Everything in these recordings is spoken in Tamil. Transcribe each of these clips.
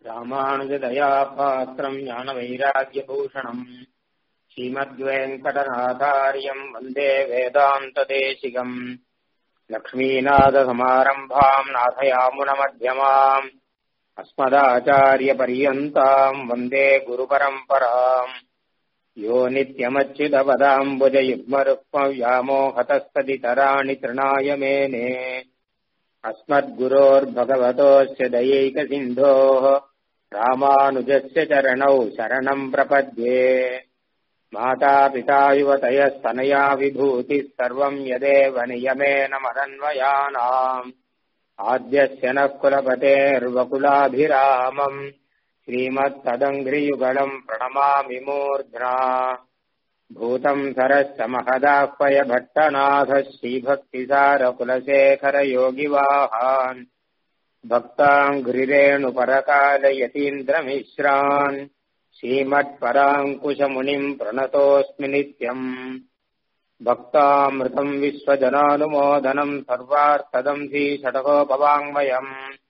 ராமானுஜதயாபாத்திரம் ஞானவைராக்கியபூஷணம் ஸ்ரீமத்வேங்கடநாதாரியம் வந்தே வேதாந்ததேசிகம் லக்ஷ்மீநாதசமாரம்பாம் நாथयामुनमध्यमाम् अस्मदाचार्यपर्यन्ताम् वन्दे गुरुपरम्पराम् यो नित्यमच्युतपदाम्बुजयुग्मरुक्मव्यामोहतस्तदितराणि तृणाय मेने अस्मद्गुरोर्भगवतोऽस्य दयैकसिन्धोः रामानुजस्य चरणौ शरणम् प्रपद्ये मातापिता युवतयस्तनया विभूतिः सर्वम् यदेव नियमेन मदन्वयानाम् आद्यस्य नः कुलपतेर्वकुलाभिरामम् श्रीमत्तदङ्घ्रियुगलम् प्रणमामि मूर्ध्ना भूतम् सरश्च महदाह्वय भट्टनाथः श्रीभक्तिसारकुलशेखरयोगिवाहान् भक्ताङ्घ्रिरेणुपरकालयतीन्द्रमिश्रान् श्रीमत्पराङ्कुशमुनिम् प्रणतोऽस्मि नित्यम् भक्तामृतम् विश्वजनानुमोदनम् सर्वार्थदम् श्रीषडकोपवाङ्मयम्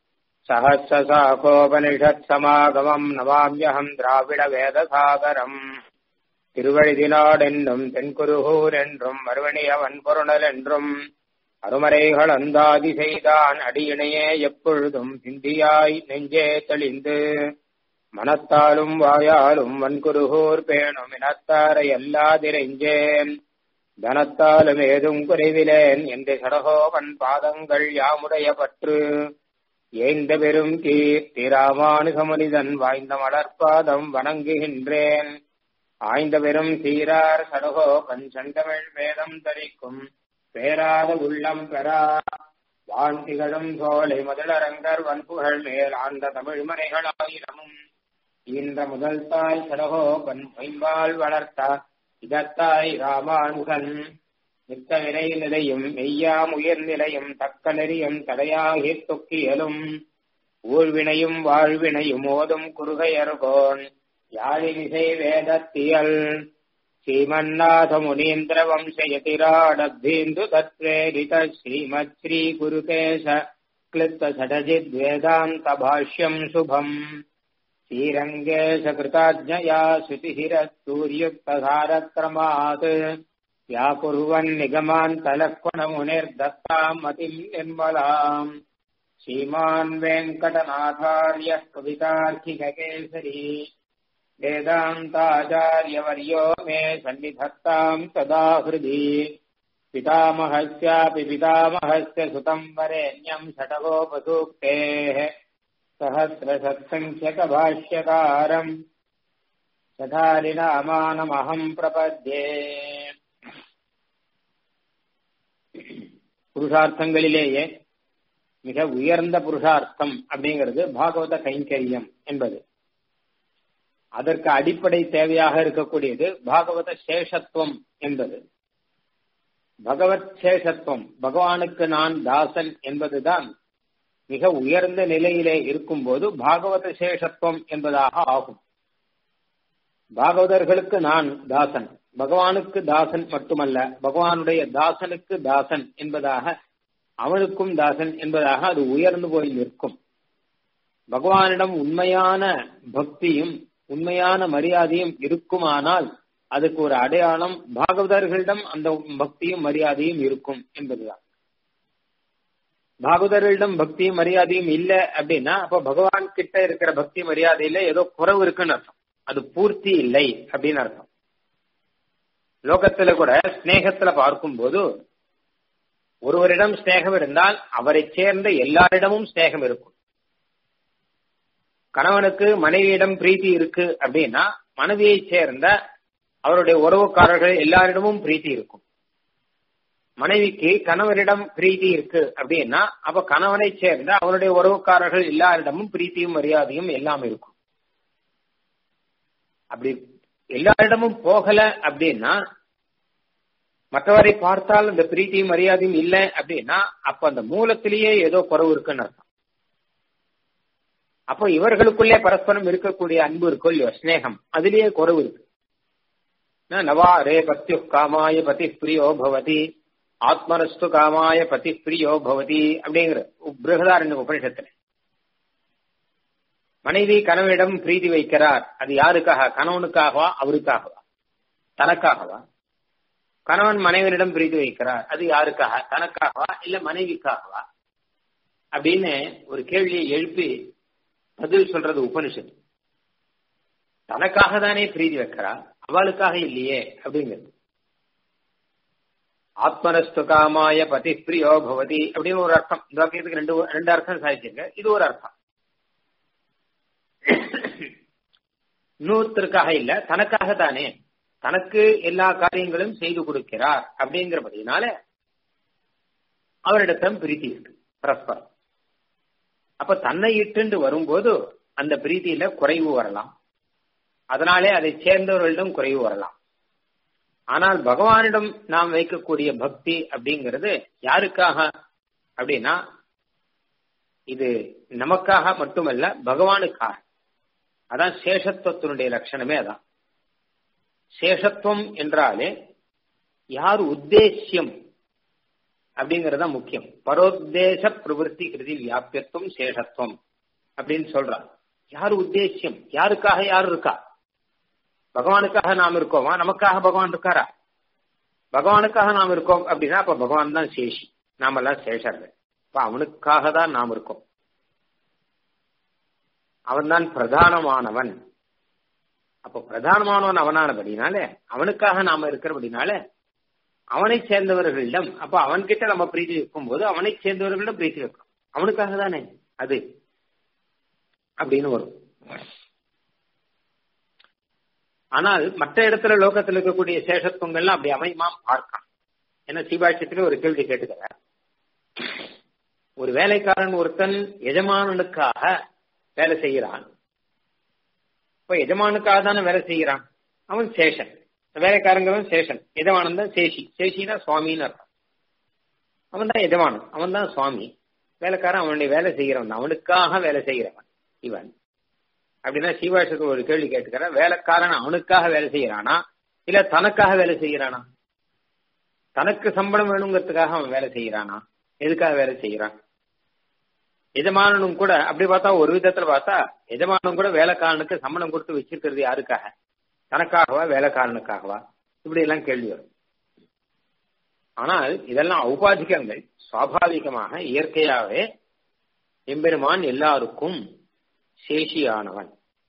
सहस्रशाखोपनिषत्समागमम् नमाम्यहम् द्राविडवेदसागरम् திருவழிதினாடென்றும் தென்குருகூர் என்றும் மறுவணியவன் பொருணல் என்றும் அருமறைகள் அந்தாதி செய்தான் அடியினையே எப்பொழுதும் சிந்தியாய் நெஞ்சே தெளிந்து மனத்தாலும் வாயாலும் வன்குருகூர் பேணும் இனத்தாரை எல்லாதிரைஞ்சேன் தனத்தாலும் ஏதும் குறைவிலேன் என்று சடகோவன் பாதங்கள் யாமுடைய பற்று ஏந்த பெரும் கீர்த்தி ராமானுகமனிதன் வாய்ந்த மலர்பாதம் வணங்குகின்றேன் ஆய்ந்த பெரும் சீரார் சடகோ பஞ்சந்தமிழ் வேதம் தரிக்கும் பேராத உள்ளம் பெறா வான் திகழும் சோலை முதலரங்கர் வன்புகழ் மேல் ஆண்ட தமிழ் மறைகளாயிரமும் இந்த முதல் தாய் சடகோபன் பொய்பால் வளர்த்த இதத்தாய் ராமானுகன் மிக்க நிலை நிலையும் மெய்யாம் உயிர் நிலையும் தக்க நெறியும் தடையாகி தொக்கியலும் ஊழ்வினையும் வாழ்வினையும் ஓதும் குறுகையர்கோன் யாழினிசை வேதத்தியல் ஸ்ரீமன்னாத முனீந்திர வம்சயதிராடபீந்து தத்வேரித ஸ்ரீமத் ஸ்ரீ குருகேಶ क्लिप्त षडजिद् वेदान्त भाष्यम् शुभम् श्रीरङ्गेशकृताज्ञया श्रुतिशिरस्तूर्युक्तधारक्रमात् व्याकुर्वन्निगमान्तलक्वणमुनिर्दत्ताम् मतिम् निर्मलाम् श्रीमान् वेङ्कटनाथार्यः कवितार्किककेसरी वेदान्ताचार्यवर्यो मे सन्निधत्ताम् सदा हृदि पितामहस्यापि पितामहस्य सुतम् वरेण्यम् षटगोपसूक्तेः सहस्रसत्सङ्ख्यकभाष्यकारम् சதாரிநாமானமகம் பிரபத்யே புருஷார்த்தங்களிலேயே மிக உயர்ந்த புருஷார்த்தம் அப்படிங்கிறது பாகவத கைங்கரியம் என்பது அதற்கு அடிப்படை தேவையாக இருக்கக்கூடியது பாகவத சேஷத்துவம் என்பது பகவத் சேஷத்துவம் பகவானுக்கு நான் தாசன் என்பதுதான் மிக உயர்ந்த நிலையிலே இருக்கும்போது பாகவத சேஷத்துவம் என்பதாக ஆகும் பாகவதர்களுக்கு நான் தாசன் பகவானுக்கு தாசன் மட்டுமல்ல பகவானுடைய தாசனுக்கு தாசன் என்பதாக அவனுக்கும் தாசன் என்பதாக அது உயர்ந்து போய் நிற்கும் பகவானிடம் உண்மையான பக்தியும் உண்மையான மரியாதையும் இருக்குமானால் அதுக்கு ஒரு அடையாளம் பாகவதர்களிடம் அந்த பக்தியும் மரியாதையும் இருக்கும் என்பதுதான் பாகவதர்களிடம் பக்தியும் மரியாதையும் இல்லை அப்படின்னா அப்ப பகவான் கிட்ட இருக்கிற பக்தி மரியாதையில ஏதோ குறவு இருக்குன்னு அர்த்தம் அது பூர்த்தி இல்லை அப்படின்னு அர்த்தம் லோகத்துல கூட ஸ்னேகத்துல பார்க்கும்போது ஒருவரிடம் ஸ்நேகம் இருந்தால் அவரை சேர்ந்த எல்லாரிடமும் ஸ்நேகம் இருக்கும் கணவனுக்கு மனைவியிடம் பிரீத்தி இருக்கு அப்படின்னா மனைவியை சேர்ந்த அவருடைய உறவுக்காரர்கள் எல்லாரிடமும் பிரீத்தி இருக்கும் மனைவிக்கு கணவரிடம் பிரீத்தி இருக்கு அப்படின்னா அப்ப கணவனை சேர்ந்த அவருடைய உறவுக்காரர்கள் எல்லாரிடமும் பிரீத்தியும் மரியாதையும் எல்லாம் இருக்கும் அப்படி எல்லாரிடமும் போகல அப்படின்னா மற்றவரை பார்த்தால் அந்த பிரீத்தியும் மரியாதையும் இல்லை அப்படின்னா அப்ப அந்த மூலத்திலேயே ஏதோ குறவு இருக்குன்னு அர்த்தம் அப்போ இவர்களுக்குள்ளே பரஸ்பரம் இருக்கக்கூடிய அன்பு இருக்கோ இல்லையோ ஸ்னேகம் அதுலயே குறவு இருக்கு நவா ரே பத்யு காமாய பதி பிரியோ பவதி ஆத்மனஸ்து காமாய பதி பிரியோ பவதி அப்படிங்கிற பிருகதாரண்ய உபனிஷத்துல மனைவி கணவனிடம் பிரீதி வைக்கிறார் அது யாருக்காக கணவனுக்காகவா அவருக்காகவா தனக்காகவா கணவன் மனைவனிடம் பிரீதி வைக்கிறார் அது யாருக்காக தனக்காகவா இல்ல மனைவிக்காகவா அப்படின்னு ஒரு கேள்வியை எழுப்பி பதில் சொல்றது உபனிஷத்து தனக்காக தானே பிரீதி வைக்கிறா அவளுக்காக இல்லையே அப்படிங்கிறது ஆத்மனஸ்து காமாய பதி பிரியோ பவதி அப்படின்னு ஒரு அர்த்தம் இந்த வாக்கியத்துக்கு ரெண்டு ரெண்டு அர்த்தம் சாதிச்சிருக்க இது ஒரு அர்த்தம் இன்னொருத்தருக்காக இல்ல தனக்காக தானே தனக்கு எல்லா காரியங்களும் செய்து கொடுக்கிறார் அப்படிங்கிறபடினால அவரிடத்தம் பிரீத்தி இருக்கு பரஸ்பரம் அப்ப தன்னை இட்டு வரும்போது அந்த பிரீத்தியில குறைவு வரலாம் அதனாலே அதை சேர்ந்தவர்களிடம் குறைவு வரலாம் ஆனால் பகவானிடம் நாம் வைக்கக்கூடிய பக்தி அப்படிங்கிறது யாருக்காக அப்படின்னா இது நமக்காக மட்டுமல்ல பகவானுக்காக அதான் சேஷத்துவத்தினுடைய லட்சணமே அதான் சேஷத்துவம் என்றாலே யார் உத்தேசியம் அப்படிங்கறத முக்கியம் பரோத்தேச பிரவருத்தி கிருதி வியாபியத்துவம் சேஷத்துவம் அப்படின்னு சொல்றார் யார் உத்தேசியம் யாருக்காக யார் இருக்கா பகவானுக்காக நாம் இருக்கோமா நமக்காக பகவான் இருக்காரா பகவானுக்காக நாம் இருக்கோம் அப்படின்னா அப்ப பகவான் தான் சேஷி நாமெல்லாம் சேஷர்கள் இப்ப அவனுக்காக தான் நாம் இருக்கோம் அவன் தான் பிரதானமானவன் அப்ப பிரதானமானவன் அவனானபடினால அவனுக்காக நாம இருக்கிறபடினால அவனை சேர்ந்தவர்களிடம் அப்ப அவன்கிட்ட நம்ம பிரீத்தி வைக்கும் போது அவனை சேர்ந்தவர்களிடம் பிரீத்தி வைக்கணும் அவனுக்காக தானே அது அப்படின்னு வரும் ஆனால் மற்ற இடத்துல லோகத்தில் இருக்கக்கூடிய சேஷத்துவங்கள்லாம் அப்படி அமையுமா பார்க்கலாம் ஏன்னா சீபாட்சியத்துல ஒரு கேள்வி கேட்டுக்கிறார் ஒரு வேலைக்காரன் ஒருத்தன் எஜமானனுக்காக வேலை செய்கிறான் இப்ப எஜமானுக்காக தானே வேலை செய்கிறான் அவன் சேஷன் வேலைக்காரங்கிறவன் சேஷன் எஜமானன் தான் சேஷி சேஷினா சுவாமின்னு அர்த்தம் அவன் தான் எஜமானன் அவன் தான் சுவாமி வேலைக்காரன் அவனுடைய வேலை செய்கிறவன் அவனுக்காக வேலை செய்கிறவன் இவன் அப்படின்னா சீவாஷத்துக்கு ஒரு கேள்வி கேட்டுக்கிற வேலைக்காரன் அவனுக்காக வேலை செய்யறானா இல்ல தனக்காக வேலை செய்யறானா தனக்கு சம்பளம் வேணுங்கிறதுக்காக அவன் வேலை செய்யறானா எதுக்காக வேலை செய்யறான் எஜமானனும் கூட அப்படி பார்த்தா ஒரு விதத்துல பார்த்தா எஜமானும் கூட வேலைக்காரனுக்கு சம்பளம் கொடுத்து வச்சிருக்கிறது யாருக்காக தனக்காகவா வேலைக்காரனுக்காகவா இப்படி எல்லாம் கேள்வி வரும் ஆனால் இதெல்லாம் ஔபாதிகங்கள் சுவாபாவிகமாக இயற்கையாகவே எம்பெருமான் எல்லாருக்கும் சேஷியானவன்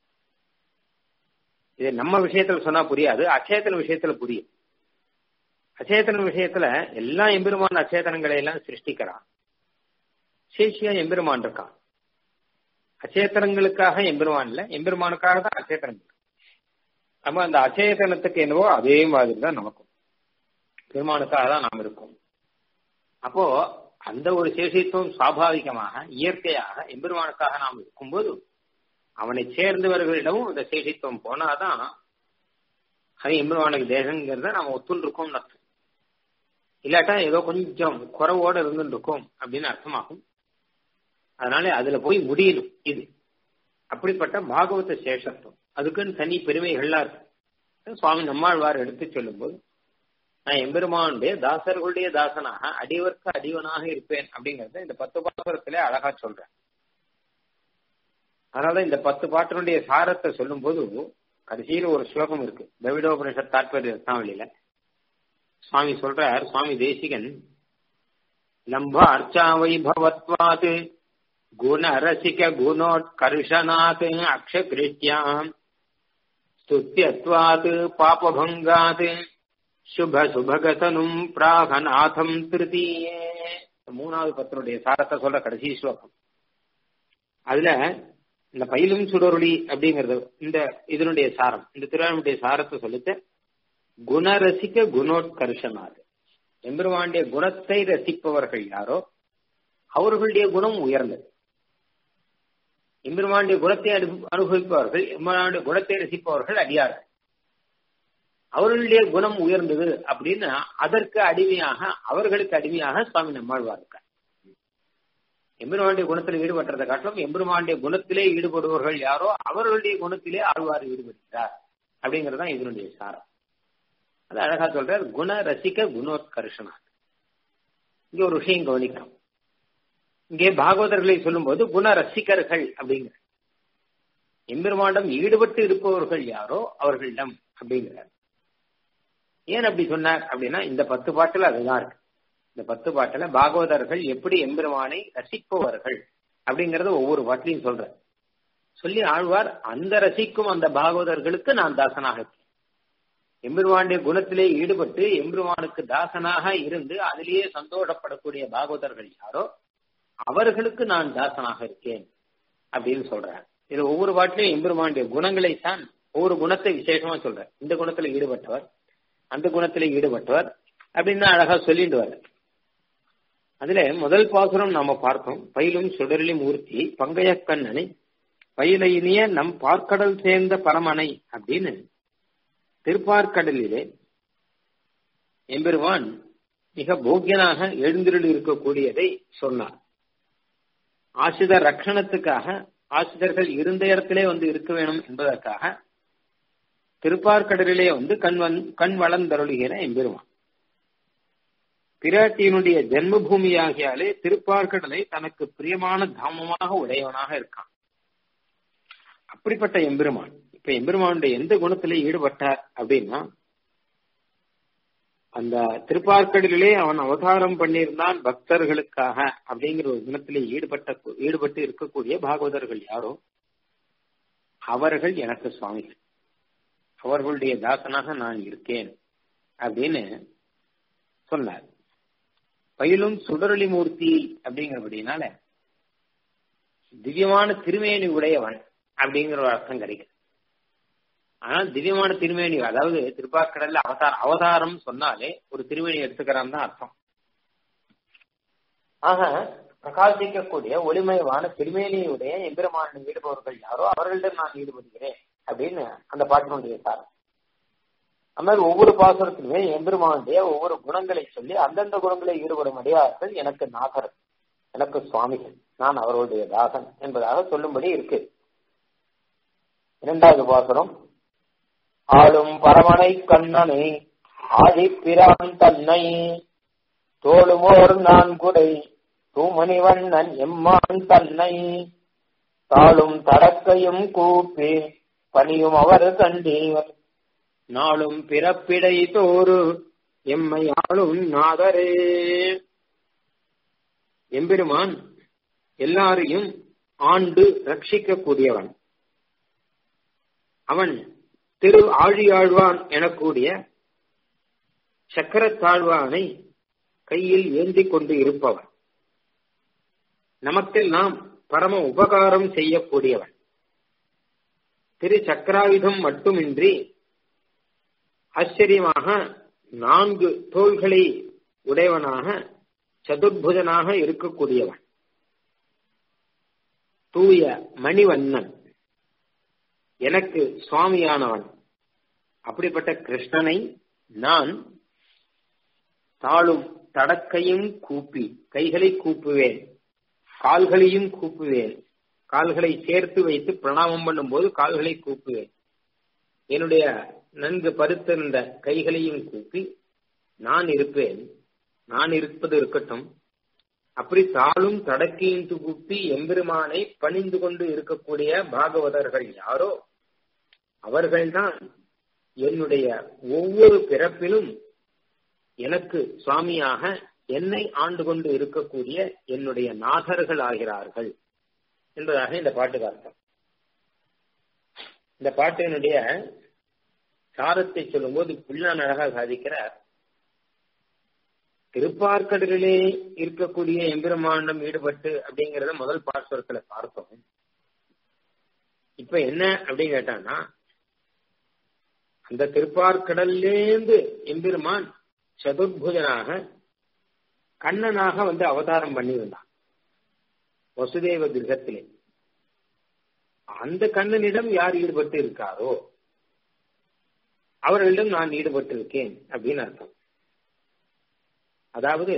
இது நம்ம விஷயத்துல சொன்னா புரியாது அச்சேதன விஷயத்துல புரியும் அச்சேதன விஷயத்துல எல்லா எம்பெருமான் அச்சேதனங்களை எல்லாம் சிருஷ்டிக்கிறான் சேஷியா எம்பெருமான் இருக்கான் அச்சேதனங்களுக்காக எம்பெருமான் இல்ல எம்பெருமானுக்காக தான் அச்சேதனங்கள் நம்ம அந்த அச்சேதனத்துக்கு என்னவோ அதே மாதிரி தான் நமக்கும் பெருமானுக்காக தான் நாம் இருக்கோம் அப்போ அந்த ஒரு சேஷித்துவம் சுவாபாவிகமாக இயற்கையாக எம்பெருமானுக்காக நாம் இருக்கும்போது அவனை சேர்ந்தவர்களிடமும் அந்த சேஷித்துவம் போனாதான் அது எம்பெருமானுக்கு தேசங்கிறத நாம ஒத்துண்டிருக்கோம்னு அர்த்தம் இல்லாட்டா ஏதோ கொஞ்சம் குறவோட இருந்துட்டு இருக்கோம் அப்படின்னு அர்த்தமாகும் அதனால அதுல போய் முடியணும் இது அப்படிப்பட்ட பாகவத சேஷத்துவம் அதுக்குன்னு தனி பெருமைகள்லாம் இருக்கு சுவாமி நம்மாழ்வார் எடுத்து சொல்லும் போது நான் எம்பெருமானுடைய தாசர்களுடைய தாசனாக அடிவர்க்கு அடிவனாக இருப்பேன் அப்படிங்கறத இந்த பத்து பாசுரத்திலே அழகா சொல்றேன் அதனால இந்த பத்து பாட்டினுடைய சாரத்தை சொல்லும் போது கடைசியில ஒரு ஸ்லோகம் இருக்கு திரவிடோபனிஷத் தாற்பய ரத்னாவளியில சுவாமி சொல்றார் சுவாமி தேசிகன் லம்ப அர்ச்சா வைபவத்வாத் குணரசிக குணோத்கர்ஷனாத் அக்ஷகிருஷ்யாம் ஸ்துத்தியத்வாத் பாபபங்காத் சுப சுபகதனும் பிராகநாதம் திருத்தீயே மூணாவது பத்தினுடைய சாரத்தை சொல்ற கடைசி ஸ்லோகம் அதுல இந்த பயிலும் சுடருளி அப்படிங்கறது இந்த இதனுடைய சாரம் இந்த திருவாரூருடைய சாரத்தை சொல்லிட்டு குணரசிக்க குணோத்கர்ஷனாது எம்பெருமானுடைய குணத்தை ரசிப்பவர்கள் யாரோ அவர்களுடைய குணம் உயர்ந்தது எம்பெருமானுடைய குணத்தை அனுபவிப்பவர்கள் எம்பெருமானுடைய குணத்தை ரசிப்பவர்கள் அடியார்கள் அவர்களுடைய குணம் உயர்ந்தது அப்படின்னு அதற்கு அடிமையாக அவர்களுக்கு அடிமையாக சுவாமி நம்மாழ்வார் இருக்கார் எம்பெருமானுடைய குணத்தில் ஈடுபட்டதை காட்டிலும் எம்பெருமானுடைய குணத்திலே ஈடுபடுபவர்கள் யாரோ அவர்களுடைய குணத்திலே ஆழ்வார் ஈடுபடுகிறார் அப்படிங்கறதுதான் இதனுடைய சாரம் அது அழகா சொல்றார் குண ரசிக்க குணோத்கர்ஷனா இங்க ஒரு விஷயம் கவனிக்கணும் இங்கே பாகவதர்களை சொல்லும்போது குண ரசிகர்கள் அப்படிங்கிற எம்பெருமாண்டம் ஈடுபட்டு இருப்பவர்கள் யாரோ அவர்களிடம் அப்படிங்கிறார் ஏன் அப்படி சொன்னார் அப்படின்னா இந்த பத்து பாட்டுல அதுதான் இருக்கு இந்த பத்து பாட்டுல பாகவதர்கள் எப்படி எம்பெருமானை ரசிப்பவர்கள் அப்படிங்கறத ஒவ்வொரு பாட்டிலையும் சொல்ற சொல்லி ஆழ்வார் அந்த ரசிக்கும் அந்த பாகவதர்களுக்கு நான் தாசனாக இருக்கேன் எம்பெருமானுடைய குணத்திலே ஈடுபட்டு எம்பெருமானுக்கு தாசனாக இருந்து அதிலேயே சந்தோஷப்படக்கூடிய பாகவதர்கள் யாரோ அவர்களுக்கு நான் தாசனாக இருக்கேன் அப்படின்னு சொல்றேன் இது ஒவ்வொரு பாட்டிலையும் எம்பெருமானுடைய குணங்களை தான் ஒவ்வொரு குணத்தை விசேஷமா சொல்றேன் இந்த குணத்துல ஈடுபட்டவர் அந்த குணத்துல ஈடுபட்டவர் அப்படின்னு அழகா சொல்லிட்டு வர அதுல முதல் பாசுரம் நாம பார்த்தோம் பயிலும் சுடரிலி மூர்த்தி பங்கைய கண்ணனை பயில இனிய நம் பார்க்கடல் சேர்ந்த பரமனை அப்படின்னு திருப்பார்க்கடலிலே எம்பெருமான் மிக போக்கியனாக எழுந்திருள் இருக்கக்கூடியதை சொன்னார் ஆசித ரட்சணத்துக்காக ஆசிரியர்கள் இருந்த இடத்திலே வந்து இருக்க வேணும் என்பதற்காக திருப்பார்கடலிலே வந்து கண் வந் கண் வளர்ந்தருளுகிற எம்பெருமான் பிராட்டியினுடைய ஜென்மபூமியாகியாலே திருப்பார்கடலை தனக்கு பிரியமான தாமமாக உடையவனாக இருக்கான் அப்படிப்பட்ட எம்பெருமான் இப்ப எம்பெருமானுடைய எந்த குணத்திலே ஈடுபட்டார் அப்படின்னா அந்த திருப்பார்க்கடலிலே அவன் அவதாரம் பண்ணியிருந்தான் பக்தர்களுக்காக அப்படிங்கிற ஒரு குணத்திலே ஈடுபட்ட ஈடுபட்டு இருக்கக்கூடிய பாகவதர்கள் யாரோ அவர்கள் எனக்கு சுவாமிகள் அவர்களுடைய தாசனாக நான் இருக்கேன் அப்படின்னு சொன்னார் பயிலும் சுடரொளி மூர்த்தி அப்படிங்கிறபடினால திவ்யமான திருமேனி உடையவன் அப்படிங்கிற ஒரு அர்த்தம் கிடைக்கும் ஆனால் திவ்யமான திருமேனி அதாவது திருப்பாக்கடல்ல அவதாரம் அவதாரம் சொன்னாலே ஒரு திருமேனி எடுத்துக்கிறான் தான் அர்த்தம் ஆக பிரகாசிக்கக்கூடிய ஒளிமயமான திருமேனியுடைய எம்பெருமான ஈடுபவர்கள் யாரோ அவர்களிடம் நான் ஈடுபடுகிறேன் அப்படின்னு அந்த பாட்டினுடைய சாரம் அது மாதிரி ஒவ்வொரு பாசுரத்திலுமே எம்பெருமானுடைய ஒவ்வொரு குணங்களை சொல்லி அந்தந்த குணங்களை ஈடுபடும் அடியார்கள் எனக்கு நாகர் எனக்கு சுவாமிகள் நான் அவர்களுடைய தாசன் என்பதாக சொல்லும்படி இருக்கு இரண்டாவது பாசுரம் ஆளும் பரமனை கண்ணனை ஆதிப்பிரான் தன்னை தோளுமோர் நான்குடை தூமணிவண்ணன் எம்மான் தன்னை தாளும் தடக்கையும் கூப்பி பணியும் அவர் கண்டீர் நாளும் பிறப்பிடை தோறு எம்மை ஆளும் நாதரே எம்பெருமான் எல்லாரையும் ஆண்டு ரட்சிக்கக்கூடியவன் அவன் திரு ஆழியாழ்வான் எனக்கூடிய சக்கரத்தாழ்வானை கையில் ஏந்தி கொண்டு இருப்பவன் நமக்கெல்லாம் பரம உபகாரம் செய்யக்கூடியவன் திரு சக்கராயுதம் மட்டுமின்றி ஆச்சரியமாக நான்கு தோள்களை உடையவனாக சதுர்புஜனாக இருக்கக்கூடியவன் தூய மணிவண்ணன் எனக்கு சுவாமியானவன் அப்படிப்பட்ட கிருஷ்ணனை நான் தாளும் தடக்கையும் கூப்பி கைகளை கூப்புவேன் கால்களையும் கூப்புவேன் கால்களை சேர்த்து வைத்து பிரணாமம் பண்ணும்போது கால்களை கூப்புவேன் என்னுடைய நன்கு பருத்திருந்த கைகளையும் கூப்பி நான் இருப்பேன் நான் இருப்பது இருக்கட்டும் அப்படி தாளும் தடக்கையும் கூப்பி எம்பெருமானை பணிந்து கொண்டு இருக்கக்கூடிய பாகவதர்கள் யாரோ அவர்கள்தான் என்னுடைய ஒவ்வொரு பிறப்பிலும் எனக்கு சுவாமியாக என்னை ஆண்டு கொண்டு இருக்கக்கூடிய என்னுடைய நாதர்கள் ஆகிறார்கள் என்பதாக இந்த பாட்டுக்கு அர்த்தம் இந்த பாட்டினுடைய சாரத்தை சொல்லும்போது பிள்ளான் அழகாக சாதிக்கிறார் திருப்பார்க்கடலிலே இருக்கக்கூடிய எம்பெருமாண்டம் ஈடுபட்டு அப்படிங்கறத முதல் பாஸ்வரத்துல பார்த்தோம் இப்ப என்ன அப்படின்னு கேட்டான்னா அந்த திருப்பார்க்கடல்லேந்து எம்பெருமான் சதுர்புஜனாக கண்ணனாக வந்து அவதாரம் பண்ணியிருந்தான் வசுதேவ கிரகத்திலே அந்த கண்ணனிடம் யார் ஈடுபட்டு இருக்காரோ அவர்களிடம் நான் ஈடுபட்டு இருக்கேன் அப்படின்னு அர்த்தம் அதாவது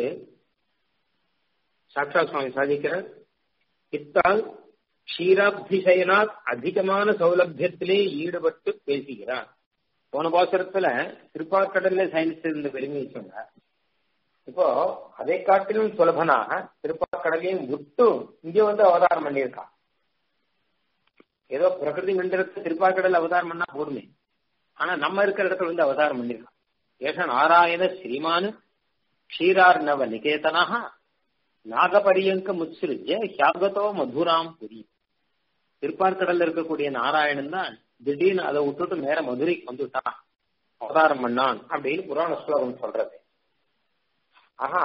சாட்சா சுவாமி சாதிக்கிறார் இத்தால் க்ஷீராபிஷயனாத் அதிகமான சௌலபியத்திலே ஈடுபட்டு பேசுகிறார் போன பாசுரத்துல திருப்பார்கடல்ல சயின்ஸ் இருந்த பெருமையை சொன்னார் இப்போ அதை காட்டிலும் சுலபனாக திருப்பார்கடலையும் விட்டு இங்க வந்து அவதாரம் பண்ணியிருக்கான் ஏதோ பிரகிருதி மந்திரத்தை திருப்பாக்கடல் அவதாரம் பண்ணா போதுமே ஆனா நம்ம இருக்கிற இடத்துல வந்து அவதாரம் பண்ணிருக்கான் ஏஷ நாராயண ஸ்ரீமானு க்ஷீரார்ணவ நிகேதனாக நாகபரியங்க முத்சிருஜ்ய ஹியாகதோ மதுராம் புரி திருப்பார்கடல்ல இருக்கக்கூடிய நாராயணன் தான் திடீர்னு அதை விட்டுட்டு நேர மதுரைக்கு வந்துட்டான் அவதாரம் பண்ணான் அப்படின்னு புராண ஸ்லோகம் சொல்றது ஆஹா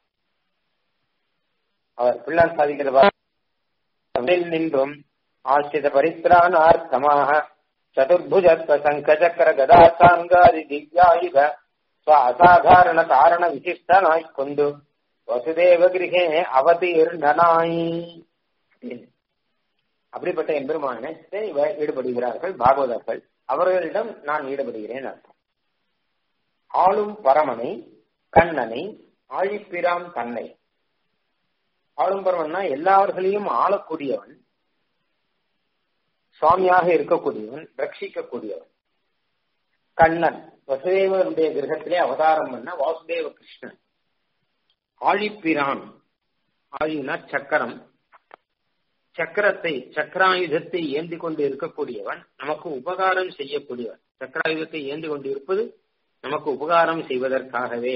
அவர் பிள்ளார் சாதிக்கிறதா நின்றும் ஆசிரித பரித்ராணார்த்தமாக சதுர்புஜத்வ சங்க சக்கர கதா சாங்காதி திவ்யாயுத அசாதாரண காரண விசிஷ்டனாய் கொண்டு வசுதேவ கிரகே அவதீர்ணனாய் அப்படிப்பட்ட எம்பெருமான ஈடுபடுகிறார்கள் பாகவதர்கள் அவர்களிடம் நான் ஈடுபடுகிறேன் அர்த்தம் ஆளும் பரமனை கண்ணனை ஆழிப்பிராம் தன்னை ஆளும் பரமன்னா எல்லாவர்களையும் ஆளக்கூடியவன் சுவாமியாக இருக்கக்கூடியவன் ரட்சிக்கக்கூடியவன் கண்ணன் வசுதேவனுடைய கிரகத்திலே அவதாரம் பண்ண வாசுதேவ கிருஷ்ணன் ஆழிப்பிரான் ஆழினா சக்கரம் சக்கரத்தை சக்கராயுதத்தை ஏந்தி கொண்டு இருக்கக்கூடியவன் நமக்கு உபகாரம் செய்யக்கூடியவன் சக்கராயுதத்தை ஏந்தி கொண்டு இருப்பது நமக்கு உபகாரம் செய்வதற்காகவே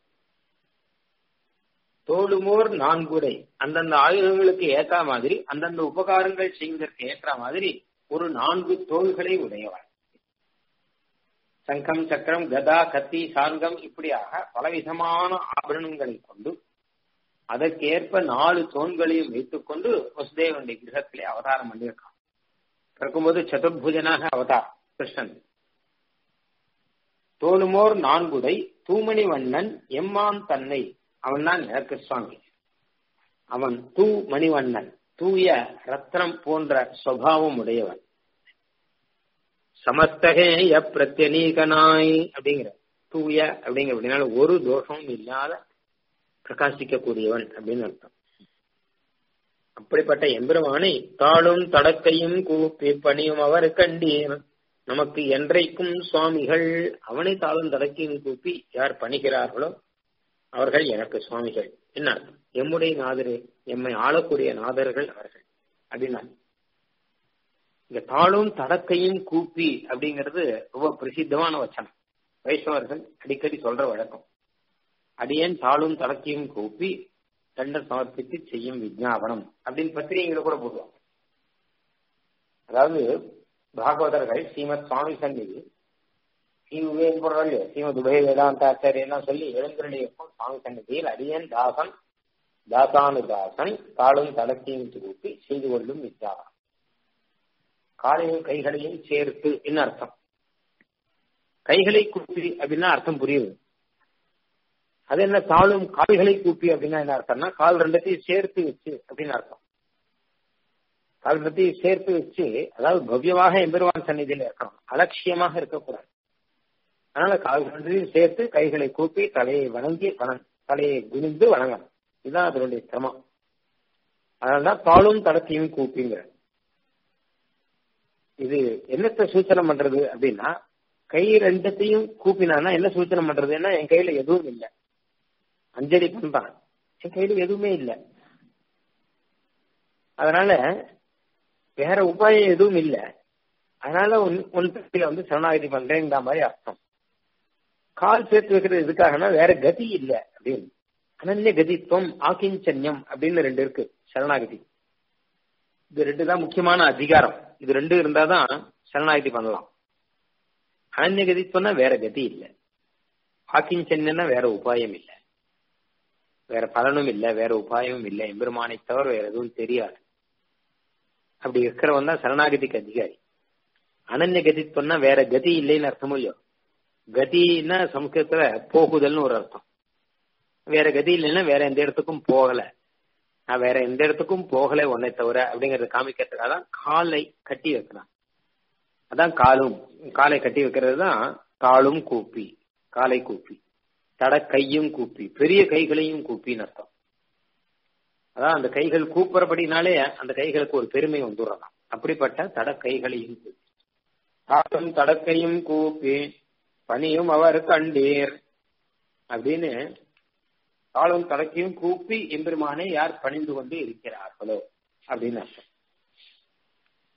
தோளுமோர் நான்குடை அந்தந்த ஆயுதங்களுக்கு ஏற்ற மாதிரி அந்தந்த உபகாரங்கள் செய்வதற்கு ஏற்ற மாதிரி ஒரு நான்கு தோள்களை உடையவன் சங்கம் சக்கரம் கதா கத்தி சார்கம் இப்படியாக பலவிதமான ஆபரணங்களை கொண்டு அதற்கேற்ப நாலு தோன்களையும் வைத்துக் கொண்டு வசுதேவனுடைய கிரகத்திலே அவதாரம் பண்ணியிருக்கான் பிறக்கும்போது சதுர்புஜனாக அவதார் கிருஷ்ணன் தோளுமோர் நான்குடை தூமணி வண்ணன் எம்மான் தன்னை அவன் தான் எனக்கு சுவாமி அவன் தூ மணிவண்ணன் தூய ரத்னம் போன்ற சுவாவம் உடையவன் சமஸ்தகேய பிரத்யநீகனாய் அப்படிங்கிற தூய அப்படிங்கிற அப்படின்னால ஒரு தோஷமும் இல்லாத பிரகாசிக்கக்கூடியவன் அப்படின்னு அர்த்தம் அப்படிப்பட்ட எம்பெருமானை தாளும் தடக்கையும் கூப்பி பணியும் அவர் கண்டீர் நமக்கு என்றைக்கும் சுவாமிகள் அவனை தாளும் தடக்கையும் கூப்பி யார் பணிகிறார்களோ அவர்கள் எனக்கு சுவாமிகள் என்ன அர்த்தம் எம்முடைய நாதரே எம்மை ஆளக்கூடிய நாதர்கள் அவர்கள் அப்படின்னா இந்த தாளும் தடக்கையும் கூப்பி அப்படிங்கிறது ரொம்ப பிரசித்தமான வச்சனம் வைஷ்ணவர்கள் அடிக்கடி சொல்ற வழக்கம் அடியேன் தாளும் தடக்கையும் கூப்பி தண்டர் சமர்ப்பித்து செய்யும் விஜாபனம் அப்படின்னு பத்திரிகைகளை கூட போடுவாங்க அதாவது பாகவதர்கள் ஸ்ரீமத் சுவாமி சந்நிதி ஸ்ரீ போடுறாங்க ஸ்ரீமத் உபய வேதாந்த ஆச்சாரியெல்லாம் சொல்லி எழுந்தருளியிருக்கும் சுவாமி சந்நிதியில் அடியன் தாசன் தாசானுதாசன் தாளும் தடக்கையும் கூப்பி செய்து கொள்ளும் விஜாபனம் காலையும் கைகளையும் சேர்த்து என்ன அர்த்தம் கைகளை கூப்பி அப்படின்னா அர்த்தம் புரியுது அது என்ன தாளும் கால்களை கூப்பி அப்படின்னா என்ன அர்த்தம்னா கால் ரெண்டத்தையும் சேர்த்து வச்சு அப்படின்னு அர்த்தம் கால் ரெண்டத்தையும் சேர்த்து வச்சு அதாவது பவ்யமாக எம்பெருவான் சந்நிதியில இருக்கணும் அலட்சியமாக இருக்கக்கூடாது அதனால கால் ரெண்டையும் சேர்த்து கைகளை கூப்பி தலையை வணங்கி வணங்க தலையை குனிந்து வணங்கணும் இதுதான் அதனுடைய சிரமம் அதனாலதான் தாளும் தடத்தையும் கூப்பிங்கிற இது என்னத்த சூச்சனை பண்றது அப்படின்னா கை ரெண்டத்தையும் கூப்பினானா என்ன சூச்சனை பண்றதுன்னா என் கையில எதுவும் இல்லை அஞ்சலி பண்றான் என் கையில எதுவுமே இல்லை அதனால வேற உபாயம் எதுவும் இல்லை அதனால ஒன்று வந்து சரணாகதி பண்றேங்கிற மாதிரி அர்த்தம் கால் சேர்த்து வைக்கிறது எதுக்காகனா வேற கதி இல்லை அப்படின்னு அனன்ய கதித்துவம் ஆக்கிஞ்சன்யம் அப்படின்னு ரெண்டு இருக்கு சரணாகதி இது ரெண்டு தான் முக்கியமான அதிகாரம் இது ரெண்டு இருந்தாதான் சரணாகதி பண்ணலாம் அனன்ய கதித்துவம்னா வேற கதி இல்லை ஆக்கிஞ்சன்யம்னா வேற உபாயம் இல்லை வேற பலனும் இல்லை வேற உபாயமும் இல்லை எம்பெருமானை தவிர வேற எதுவும் தெரியாது அப்படி இருக்கிறவன் தான் சரணாகதிக்கு அதிகாரி அனன்ய கதித்துவம்னா வேற கதி இல்லைன்னு அர்த்தமும் இல்லையோ கதின்னா சமஸ்கிருதத்துல போகுதல்னு ஒரு அர்த்தம் வேற கதி இல்லைன்னா வேற எந்த இடத்துக்கும் போகல நான் வேற எந்த இடத்துக்கும் போகல உன்னை தவிர அப்படிங்கறத காமிக்கிறதுக்காக தான் காலை கட்டி வைக்கிறான் அதான் காலும் காலை கட்டி வைக்கிறது தான் காலும் கூப்பி காலை கூப்பி தட கையும் கூப்பி பெரிய கைகளையும் கூப்பின்னு அர்த்தம் அதான் அந்த கைகள் கூப்புறபடினாலே அந்த கைகளுக்கு ஒரு பெருமை வந்துடுறதாம் அப்படிப்பட்ட தட கைகளையும் கூப்பி தாக்கும் தடக்கையும் கூப்பி பணியும் அவர் கண்டீர் அப்படின்னு தாளும் தடக்கையும் கூப்பி எம்பெருமானை யார் பணிந்து கொண்டு இருக்கிறார்களோ அப்படின்னு அர்த்தம்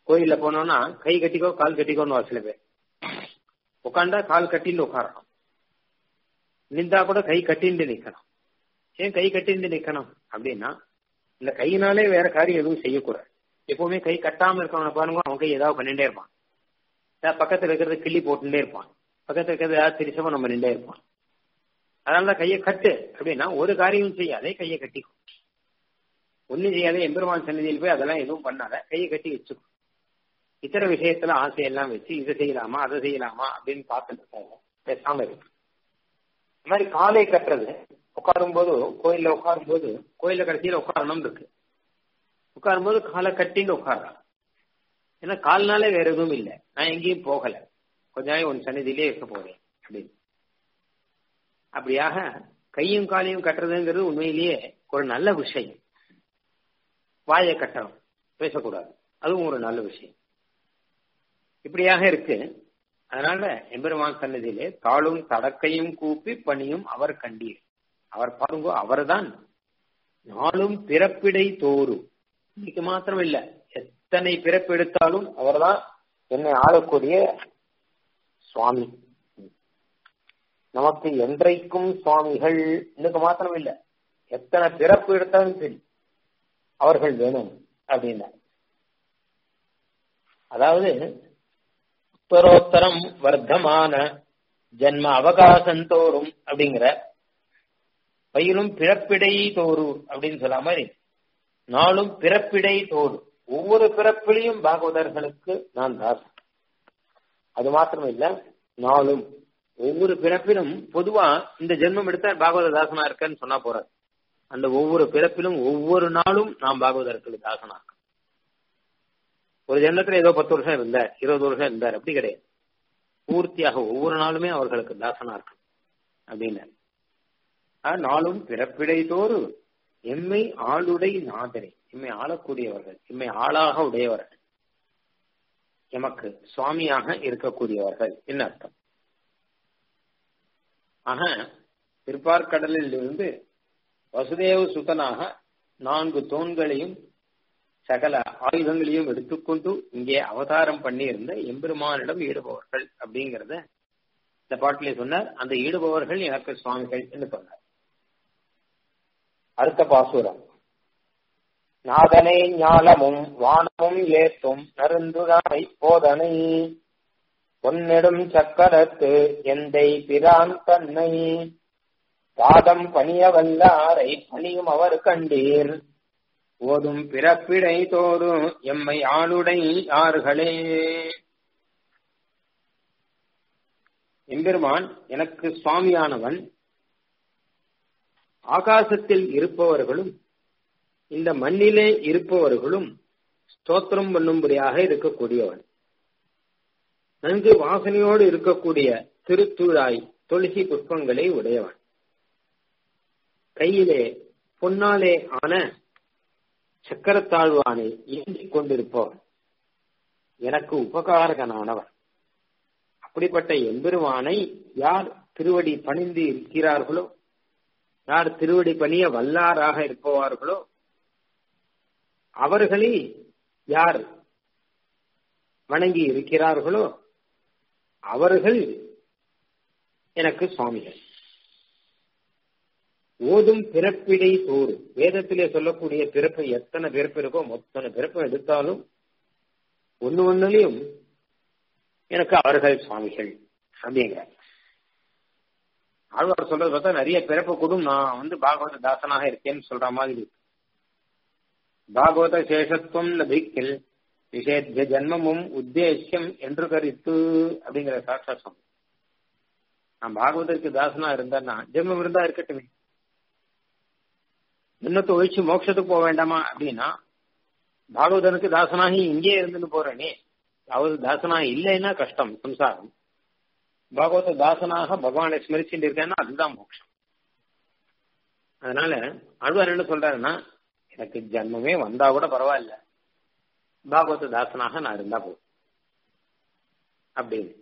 கோயில்ல போனோம்னா கை கட்டிக்கோ கால் கட்டிக்கோன்னு சில பேர் உட்காண்டா கால் கட்டின்னு உட்காரணும் நின்றா கூட கை கட்டிண்டு நிக்கணும் ஏன் கை கட்டிண்டு நிக்கணும் அப்படின்னா இந்த கையினாலே வேற காரியம் எதுவும் செய்யக்கூடாது எப்பவுமே கை கட்டாம இருக்கவன பாருங்க அவன் கை ஏதாவது பண்ணிட்டே இருப்பான் பக்கத்துல இருக்கிறத கிள்ளி போட்டுட்டே இருப்பான் பக்கத்துல இருக்கிறது ஏதாவது திரிசமா நம்ம நின்றே இருப்பான் அதனாலதான் கையை கட்டு அப்படின்னா ஒரு காரியம் செய்யாதே கையை கட்டிக்கும் ஒன்னும் செய்யாதே எம்பெருமான் சன்னதியில் போய் அதெல்லாம் எதுவும் பண்ணாத கையை கட்டி வச்சுக்கும் இத்தர விஷயத்துல ஆசையெல்லாம் வச்சு இதை செய்யலாமா அதை செய்யலாமா அப்படின்னு பார்த்துட்டு இருக்காங்க பேசாம இருக்கு இந்த மாதிரி காலை கட்டுறது உட்காரும் போது கோயில்ல உட்காரும் போது கோயில்ல கடைசியில உட்காரணும் இருக்கு உட்காரும் போது காலை கட்டின்னு உட்காரலாம் ஏன்னா கால்னாலே வேற எதுவும் இல்லை நான் எங்கேயும் போகல கொஞ்ச நாள் உன் சன்னிதியிலே இருக்க போறேன் அப்படின்னு அப்படியாக கையும் காலையும் கட்டுறதுங்கிறது உண்மையிலேயே ஒரு நல்ல விஷயம் வாயை கட்டணும் பேசக்கூடாது அதுவும் ஒரு நல்ல விஷயம் இப்படியாக இருக்கு அதனால எம்பெருமான் சன்னதியிலே தாளும் தடக்கையும் கூப்பி பணியும் அவர் கண்டீர் அவர் பாருங்க அவர்தான் நாளும் பிறப்பிடை தோறு இன்னைக்கு மாத்திரம் இல்ல எத்தனை பிறப்பு எடுத்தாலும் அவர்தான் என்னை ஆளக்கூடிய சுவாமி நமக்கு என்றைக்கும் சுவாமிகள் இன்னைக்கு மாத்திரம் இல்ல எத்தனை பிறப்பு எடுத்தாலும் சரி அவர்கள் வேணும் அப்படின்னா அதாவது உத்தரோத்தரம் வர்த்தமான ஜென்ம அவகாசந்தோறும் அப்படிங்கிற பயிலும் பிறப்பிடை தோறு அப்படின்னு சொல்ல மாதிரி நாளும் பிறப்பிடை தோறு ஒவ்வொரு பிறப்பிலையும் பாகவதர்களுக்கு நான் தாசன் அது மாத்திரம் இல்ல நாளும் ஒவ்வொரு பிறப்பிலும் பொதுவா இந்த ஜென்மம் எடுத்தா பாகவத தாசனா இருக்கேன்னு சொன்னா போறாரு அந்த ஒவ்வொரு பிறப்பிலும் ஒவ்வொரு நாளும் நாம் பாகவதர்களுக்கு தாசனா இருக்கோம் ஒரு ஜென்மத்துல ஏதோ பத்து வருஷம் இருந்தார் இருபது வருஷம் இருந்தார் அப்படி கிடையாது பூர்த்தியாக ஒவ்வொரு நாளுமே அவர்களுக்கு தாசனா இருக்கும் அப்படின்னு நாளும் பிறப்பிடை தோறு எம்மை ஆளுடை நாதரை எம்மை ஆளக்கூடியவர்கள் எம்மை ஆளாக உடையவர்கள் எமக்கு சுவாமியாக இருக்கக்கூடியவர்கள் என்ன அர்த்தம் ஆக திருப்பார்கடலில் இருந்து வசுதேவ சுதனாக நான்கு தோன்களையும் சகல ஆயுதங்களையும் எடுத்துக்கொண்டு இங்கே அவதாரம் பண்ணி இருந்த எம்பெருமானிடம் ஈடுபவர்கள் அப்படிங்கறத இந்த பாட்டிலே சொன்னார் அந்த ஈடுபவர்கள் எனக்கு சுவாமிகள் என்று சொன்னார் அடுத்த பாசுரம் நாதனை ஞாலமும் வானமும் ஏத்தும் நருந்துராய் போதனை பொன்னெடும் சக்கரத்து எந்தை பிரான் தன்னை பாதம் பணிய வல்லாரை பணியும் அவர் கண்டீர் ஓதும் பிறப்பிடை தோறும் எம்மை ஆளுடை யார்களே எம்பெருமான் எனக்கு சுவாமியானவன் ஆகாசத்தில் இருப்பவர்களும் இந்த மண்ணிலே இருப்பவர்களும் ஸ்தோத்திரம் பண்ணும்படியாக இருக்கக்கூடியவன் நன்கு வாசனையோடு இருக்கக்கூடிய திருத்துழாய் துளசி புஷ்பங்களை உடையவன் கையிலே பொன்னாலே ஆன சக்கரத்தாழ்வானை ஏந்திக் கொண்டிருப்பவன் எனக்கு உபகாரகனானவன் அப்படிப்பட்ட எம்பெருமானை யார் திருவடி பணிந்து இருக்கிறார்களோ யார் திருவடி பணிய வல்லாராக இருப்பவார்களோ அவர்களை யார் வணங்கி இருக்கிறார்களோ அவர்கள் எனக்கு சுவாமிகள் ஓதும் பிறப்பிடை தோறு வேதத்திலே சொல்லக்கூடிய பிறப்பு எத்தனை பிறப்பு இருக்கோ மொத்தனை பிறப்பு எடுத்தாலும் ஒன்னு ஒன்னுலயும் எனக்கு அவர்கள் சுவாமிகள் அப்படிங்கிற ஆழ்வார் சொல்றது பார்த்தா நிறைய பிறப்பு கூடும் நான் வந்து பாகவத தாசனாக இருக்கேன்னு சொல்ற மாதிரி பாகவத சேஷத்துவம் லபிக்கில் விசேத்திய ஜன்மமும் உத்தேசியம் என்று கருத்து அப்படிங்கிற சாட்சாசம் நான் பாகவதற்கு தாசனா இருந்தேன்னா ஜென்மம் இருந்தா இருக்கட்டுமே இன்னத்தை ஒழிச்சு மோட்சத்துக்கு போக வேண்டாமா அப்படின்னா பாகவதனுக்கு தாசனாகி இங்கே இருந்துட்டு போறேனே அவர் தாசனாக இல்லைன்னா கஷ்டம் சம்சாரம் பாகவத தாசனாக பகவானை ஸ்மரிச்சுட்டு இருக்கேன்னா அதுதான் மோட்சம் அதனால அழுவார் என்ன சொல்றாருன்னா எனக்கு ஜன்மமே வந்தா கூட பரவாயில்ல பாகவத தாசனாக நான் இருந்தா போதும் அப்படின்னு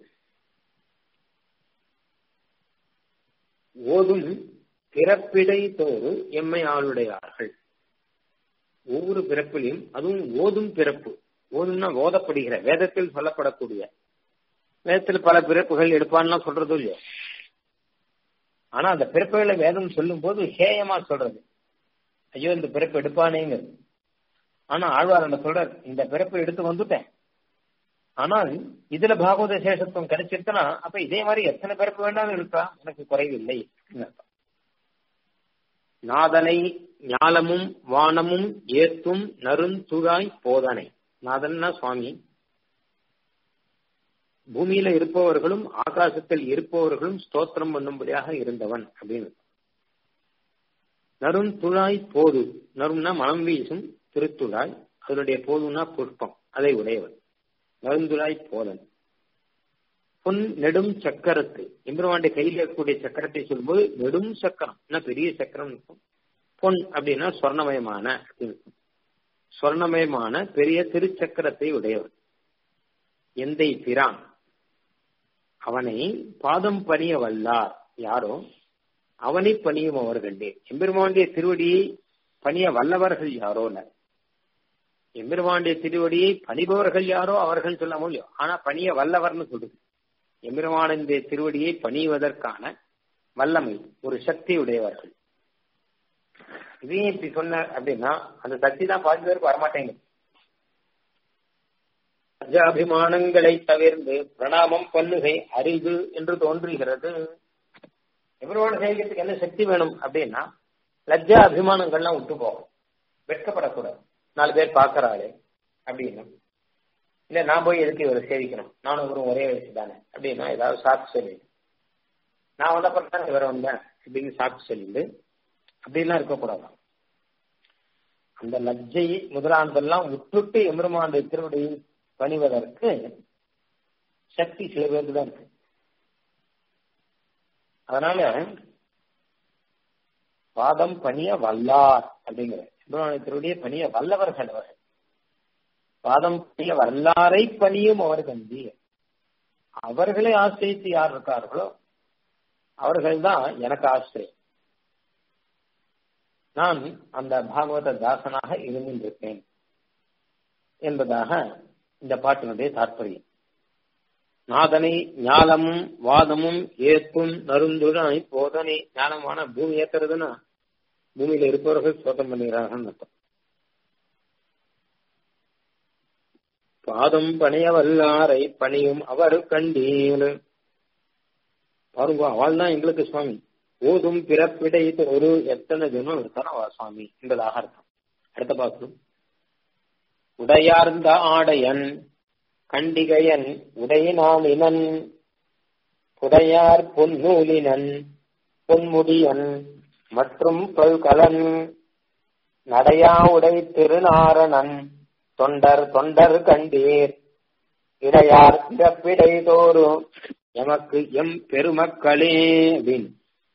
ஓதும் பிறப்பிடை தோறு எம்மை ஆளுடையார்கள் ஒவ்வொரு பிறப்பிலையும் அதுவும் ஓதும் பிறப்பு ஓதும்னா ஓதப்படுகிற வேதத்தில் சொல்லப்படக்கூடிய வேதத்தில் பல பிறப்புகள் எடுப்பான்லாம் சொல்றதும் இல்லையோ ஆனா அந்த பிறப்புகளை வேதம் சொல்லும் போது ஹேயமா சொல்றது ஐயோ இந்த பிறப்பு எடுப்பானேங்கிறது ஆனா ஆழ்வார் என்ன சொல்ற இந்த பிறப்பு எடுத்து வந்துட்டேன் ஆனால் இதுல பாகவத சேஷத்துவம் கிடைச்சிருக்குன்னா அப்ப இதே மாதிரி எத்தனை பிறப்பு வேண்டாலும் இருக்கா எனக்கு குறைவில்லை நாதனை ஞாலமும் வானமும் ஏத்தும் நருந்துழாய் போதனை நாதன்னா சுவாமி பூமியில இருப்பவர்களும் ஆகாசத்தில் இருப்பவர்களும் ஸ்தோத்திரம் பண்ணும்படியாக இருந்தவன் அப்படின்னு நரும் துழாய் போது நரும்னா மனம் வீசும் திருத்துழாய் அதனுடைய போதும்னா புஷ்பம் அதை உடையவன் நருந்துழாய் போதன் பொன் நெடும் சக்கரத்து எம்பெருமாண்டி கையில் இருக்கக்கூடிய சக்கரத்தை சொல்லும்போது நெடும் சக்கரம் என்ன பெரிய சக்கரம் இருக்கும் பொன் அப்படின்னா சொர்ணமயமான இருக்கும் சொர்ணமயமான பெரிய திருச்சக்கரத்தை உடையவன் எந்தை பிரான் அவனை பாதம் பணிய வல்லார் யாரோ அவனை பணியும் அவர்களே எம்பெருமாண்டிய திருவடியை பணிய வல்லவர்கள் யாரோல எம்பெருமாண்டிய திருவடியை பணிபவர்கள் யாரோ அவர்கள் சொல்ல முடியும் ஆனா பணிய வல்லவர்னு சொல்லுது எம்பெருமானந்திய திருவடியை பணிவதற்கான வல்லமை ஒரு சக்தி உடையவர்கள் இதையும் இப்படி சொன்ன அப்படின்னா அந்த சக்தி தான் பாதி பேருக்கு வரமாட்டேங்குது அபிமானங்களை தவிர்ந்து பிரணாமம் பண்ணுகை அறிவு என்று தோன்றுகிறது எவரோட செய்கிறதுக்கு என்ன சக்தி வேணும் அப்படின்னா லஜ்ஜா அபிமானங்கள்லாம் விட்டு போகும் வெட்கப்படக்கூடாது நாலு பேர் பாக்குறாளே அப்படின்னு இல்ல நான் போய் எதுக்கு இவரை சேவிக்கணும் நானும் இவரும் ஒரே வயசு தானே அப்படின்னா ஏதாவது சாக்கு சொல்லி நான் வந்த தான் இவரை வந்தேன் அப்படின்னு சாக்கு சொல்லிட்டு அப்படிலாம் இருக்கக்கூடாது அந்த லஜ்ஜை முதலானதெல்லாம் விட்டுட்டு எம்பெருமாண்ட திருவடியை பணிவதற்கு சக்தி சில பேருக்கு தான் இருக்கு அதனால பாதம் பணிய வல்லார் அப்படிங்கிற எம்பெருமானத்தினுடைய பணிய வல்லவர்கள் அவர்கள் பாதம் பணிய வல்லாரை பணியும் அவர் கந்தி அவர்களை ஆசிரியத்து யார் இருக்கார்களோ அவர்கள் தான் எனக்கு ஆசிரியம் நான் அந்த பாகவத தாசனாக இருந்திருப்பேன் என்பதாக இந்த பாட்டினுடைய தாற்பயம் நாதனை ஞாலமும் வாதமும் ஏத்தும் நருந்துடாய் போதனை ஞானமான பூமி ஏத்துறதுன்னா பூமியில இருப்பவர்கள் சோதம் பண்ணுகிறார்கள் அர்த்தம் பாதம் பணிய வல்லாரை பணியும் அவர் கண்டீர் பாருங்க அவள் தான் எங்களுக்கு சுவாமி ஓதும் பிறப்பிடை ஒரு எத்தனை தினம் இருக்கான அவ சுவாமி என்பதாக அர்த்தம் அடுத்த பார்க்கணும் உடையார்ந்த ஆடையன் கண்டிகையன் உடையினாலினன் புடையார் பொன்னூலினன் பொன்முடியன் மற்றும் பல்கலன் நடையா உடை திருநாரணன் தொண்டர் தொண்டர் கண்டீர் இடையார் பிறப்பிடை தோறும் எமக்கு எம் பெருமக்களே அப்படின்னு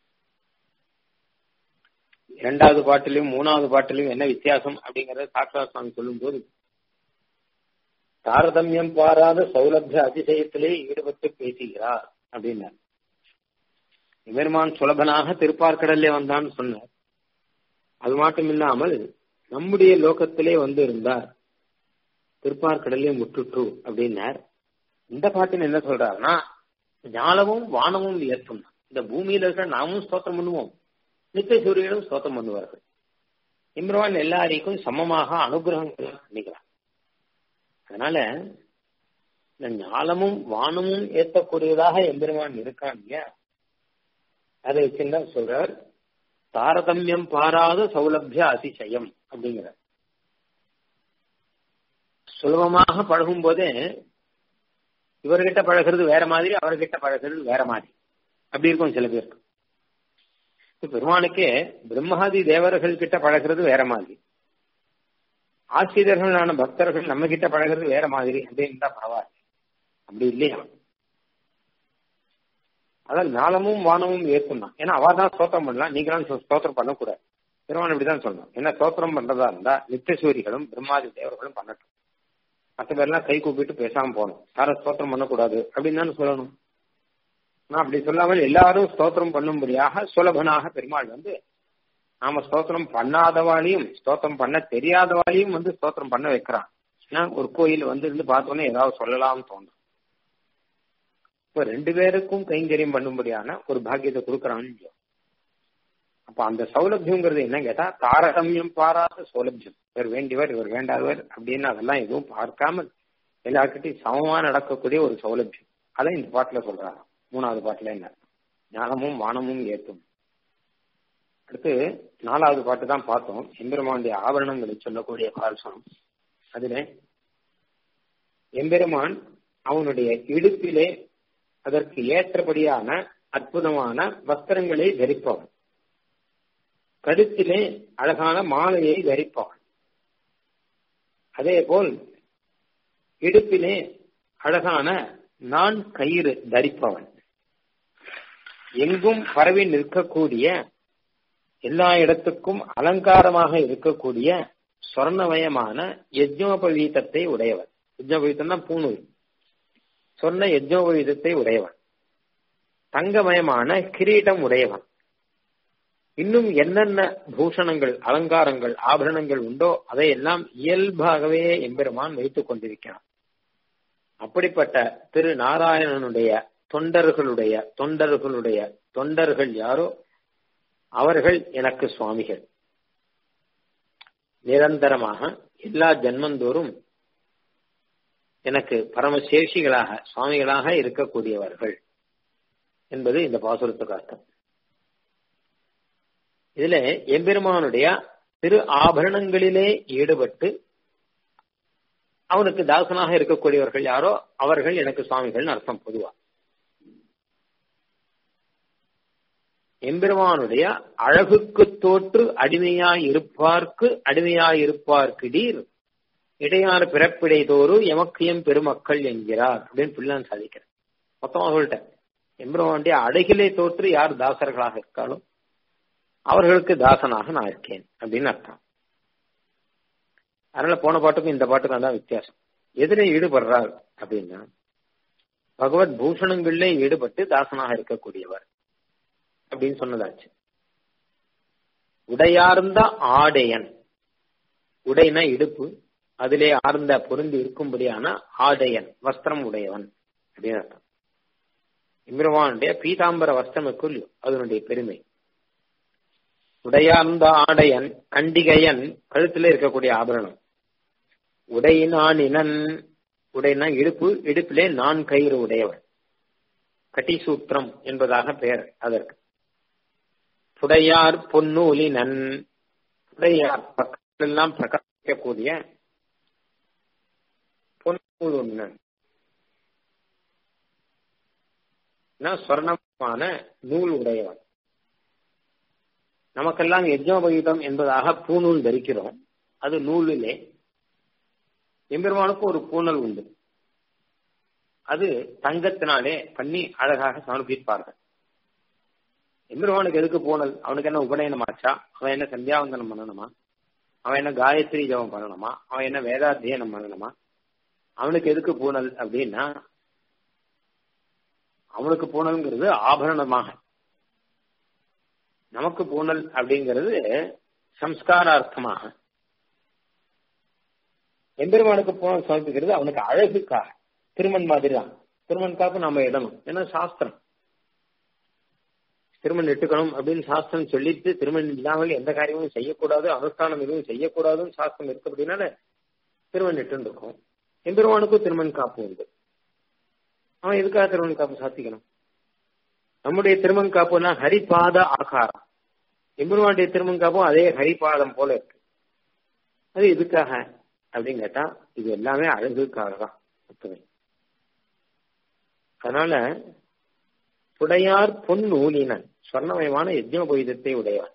இரண்டாவது பாட்டிலும் மூணாவது பாட்டிலும் என்ன வித்தியாசம் அப்படிங்கறத சாக்ஷா சுவாமி சொல்லும் போது தாரதமியம் பாராத சௌலபிய அதிசயத்திலே ஈடுபட்டு பேசுகிறார் அப்படின்னார் எபெருமான் சுலபனாக திருப்பார்க்கடல்லே வந்தான்னு சொன்னார் அது மட்டும் இல்லாமல் நம்முடைய லோகத்திலே வந்து இருந்தார் திருப்பார்க்கடலே முட்டுட்டு அப்படின்னார் இந்த பாட்டில் என்ன சொல்றாருன்னா ஞானமும் வானமும் ஏற்றும் இந்த பூமியில இருக்கிற நாமும் ஸ்தோத்திரம் பண்ணுவோம் நித்திய சூரியனும் ஸ்தோத்திரம் பண்ணுவார்கள் இம்ரான் எல்லாருக்கும் சமமாக அனுகிரகங்கள் பண்ணிக்கிறார் அதனால இந்த ஞானமும் வானமும் ஏற்றக்கூடியதாக எம்பெருமான் இருக்கான் இல்லையா அதை வச்சுதான் சொல்றார் தாரதமியம் பாராத சௌலபிய அதிசயம் அப்படிங்கிறார் சுலபமாக பழகும் போதே இவர்கிட்ட பழகிறது வேற மாதிரி அவர்கிட்ட பழகிறது வேற மாதிரி அப்படி இருக்கும் சில பேருக்கு பெருமானுக்கே பிரம்மாதி தேவர்கள் கிட்ட பழகிறது வேற மாதிரி ஆசிரியர்களான பக்தர்கள் நம்ம கிட்ட பழகிறது வேற மாதிரி அப்படின்னு தான் பரவாயில்ல அப்படி இல்லையா அதான் ஞானமும் வானமும் ஏற்கணும் ஏன்னா அவ தான் ஸ்தோத்திரம் பண்ணலாம் நீங்களாம் ஸ்தோத்திரம் பண்ணக்கூடாது பெருமான் இப்படிதான் சொல்லணும் ஏன்னா ஸ்தோத்திரம் பண்றதா இருந்தா நித்தியசூரிகளும் பிரம்மாதி தேவர்களும் பண்ணட்டும் மற்ற பேர்லாம் கை கூப்பிட்டு பேசாம போகணும் யாரும் ஸ்தோத்திரம் பண்ணக்கூடாது அப்படின்னு தானே சொல்லணும் நான் அப்படி சொல்லாமல் எல்லாரும் ஸ்தோத்திரம் பண்ணும்படியாக சுலபனாக பெருமாள் வந்து நாம ஸ்தோத்திரம் பண்ணாதவாளையும் ஸ்தோத்திரம் பண்ண தெரியாதவாளையும் வந்து ஸ்தோத்திரம் பண்ண வைக்கிறான் ஏன்னா ஒரு கோயில் வந்து இருந்து பார்த்தோன்னே ஏதாவது சொல்லலாம்னு தோணும் இப்ப ரெண்டு பேருக்கும் கைங்கரியம் பண்ணும்படியான ஒரு பாக்கியத்தை கொடுக்கறான்னு இல்லையோ அப்ப அந்த சௌலபியங்கிறது என்ன கேட்டா தாரதமியம் பாராத சௌலபியம் இவர் வேண்டியவர் இவர் வேண்டாதவர் அப்படின்னு அதெல்லாம் எதுவும் பார்க்காமல் எல்லாருக்கிட்டையும் சமமா நடக்கக்கூடிய ஒரு சௌலபியம் அதை இந்த பாட்டுல சொல்றாங்க மூணாவது பாட்டுல என்ன ஞானமும் வானமும் ஏற்றும் அடுத்து நாலாவது பாட்டு தான் பார்த்தோம் எம்பெருமானுடைய ஆபரணங்களை சொல்லக்கூடிய பால்சனம் அதுல எம்பெருமான் அவனுடைய இடுப்பிலே அதற்கு ஏற்றபடியான அற்புதமான வஸ்திரங்களை தரிப்பவன் கழுத்திலே அழகான மாலையை தரிப்பவன் அதே போல் இடுப்பிலே அழகான நான் கயிறு தரிப்பவன் எங்கும் பரவி நிற்கக்கூடிய எல்லா இடத்துக்கும் அலங்காரமாக இருக்கக்கூடிய சொர்ணமயமான யஜ்னோபவீதத்தை உடையவன் யஜ்னோபவீதம்னா பூணூல் சொன்ன யஜ்னோபவீதத்தை உடையவன் தங்கமயமான கிரீடம் உடையவன் இன்னும் என்னென்ன பூஷணங்கள் அலங்காரங்கள் ஆபரணங்கள் உண்டோ அதையெல்லாம் இயல்பாகவே எம்பெருமான் வைத்துக் கொண்டிருக்கிறான் அப்படிப்பட்ட திரு நாராயணனுடைய தொண்டர்களுடைய தொண்டர்களுடைய தொண்டர்கள் யாரோ அவர்கள் எனக்கு சுவாமிகள் நிரந்தரமாக எல்லா ஜன்மந்தோறும் எனக்கு பரமசேஷிகளாக சுவாமிகளாக இருக்கக்கூடியவர்கள் என்பது இந்த பாசுரத்துக்கு அர்த்தம் இதுல எம்பெருமானுடைய திரு ஆபரணங்களிலே ஈடுபட்டு அவனுக்கு தாசனாக இருக்கக்கூடியவர்கள் யாரோ அவர்கள் எனக்கு சுவாமிகள் அர்த்தம் பொதுவா எம்பெருமானுடைய அழகுக்கு தோற்று அடிமையாய் இருப்பார்க்கு அடிமையாய் இருப்பார்க்கிடீர் இடையாறு பிறப்பிடை தோறு எமக்கியம் பெருமக்கள் என்கிறார் அப்படின்னு பிள்ளான் சாதிக்கிறேன் மொத்தமா சொல்லிட்டேன் எம்பெருமானுடைய அழகிலே தோற்று யார் தாசர்களாக இருக்காலும் அவர்களுக்கு தாசனாக நான் இருக்கேன் அப்படின்னு அர்த்தம் அதனால போன பாட்டுக்கும் இந்த பாட்டுக்கும் தான் வித்தியாசம் எதிரே ஈடுபடுறார் அப்படின்னா பகவத் பூஷணங்கள்ல ஈடுபட்டு தாசனாக இருக்கக்கூடியவர் அப்படின்னு சொன்னதாச்சு உடையார்ந்த ஆடையன் உடைனா இடுப்பு அதிலே ஆர்ந்த பொருந்தி இருக்கும்படியான ஆடையன் வஸ்திரம் உடையவன் அப்படின்னு அர்த்தம் இம்ரவானுடைய பீதாம்பர வஸ்திரமுக்குள் அதனுடைய பெருமை உடையார்ந்த ஆடையன் கண்டிகையன் கழுத்துல இருக்கக்கூடிய ஆபரணம் உடையினானினன் உடைனா இடுப்பு இடுப்பிலே நான் கயிறு உடையவன் கட்டிசூத்திரம் என்பதாக பெயர் அதற்கு புடையார் பொன்னூலினன் புடையார் பக்கத்திலெல்லாம் பிரகாசிக்கக்கூடிய பொன்னூல் உண்ணன் ஸ்வர்ணமான நூல் உடையவன் நமக்கெல்லாம் யஜ்னோபகீதம் என்பதாக பூநூல் தரிக்கிறோம் அது நூலிலே எம்பெருமானுக்கு ஒரு பூனல் உண்டு அது தங்கத்தினாலே பண்ணி அழகாக சமர்ப்பிப்பார்கள் எம்பெருமானுக்கு எதுக்கு பூனல் அவனுக்கு என்ன உபநயனம் ஆச்சா அவன் என்ன சந்தியாவந்தனம் பண்ணணுமா அவன் என்ன காயத்ரி ஜபம் பண்ணணுமா அவன் என்ன வேதாத்தியனம் பண்ணணுமா அவனுக்கு எதுக்கு பூனல் அப்படின்னா அவனுக்கு பூனல்ங்கிறது ஆபரணமாக நமக்கு பூனல் அப்படிங்கிறது சம்ஸ்காரார்த்தமாக எம்பெருமானுக்கு பூனல் சமர்ப்பிக்கிறது அவனுக்கு அழகுக்காக திருமண் மாதிரி தான் திருமண் காப்பு நம்ம இடணும் ஏன்னா சாஸ்திரம் திருமண் இட்டுக்கணும் அப்படின்னு சாஸ்திரம் சொல்லிட்டு திருமண் இல்லாமல் எந்த காரியமும் செய்யக்கூடாது அனுஷ்டானம் எதுவும் செய்யக்கூடாதுன்னு சாஸ்திரம் இருக்கு அப்படின்னால திருமண் இட்டு இருக்கும் எம்பெருமானுக்கும் திருமண் காப்பு உண்டு அவன் எதுக்காக திருமண் காப்பு சாத்திக்கணும் நம்முடைய திருமண் காப்புனா ஹரிபாத ஆகாரம் எம்பெருமானுடைய திருமண் காப்பும் அதே ஹரிபாதம் போல இருக்கு அது எதுக்காக அப்படின்னு கேட்டா இது எல்லாமே அழகுக்காக தான் ஒத்துமை அதனால புடையார் பொன் நூலினன் சொர்ணமயமான யஜ்னோபயுதத்தை உடையவன்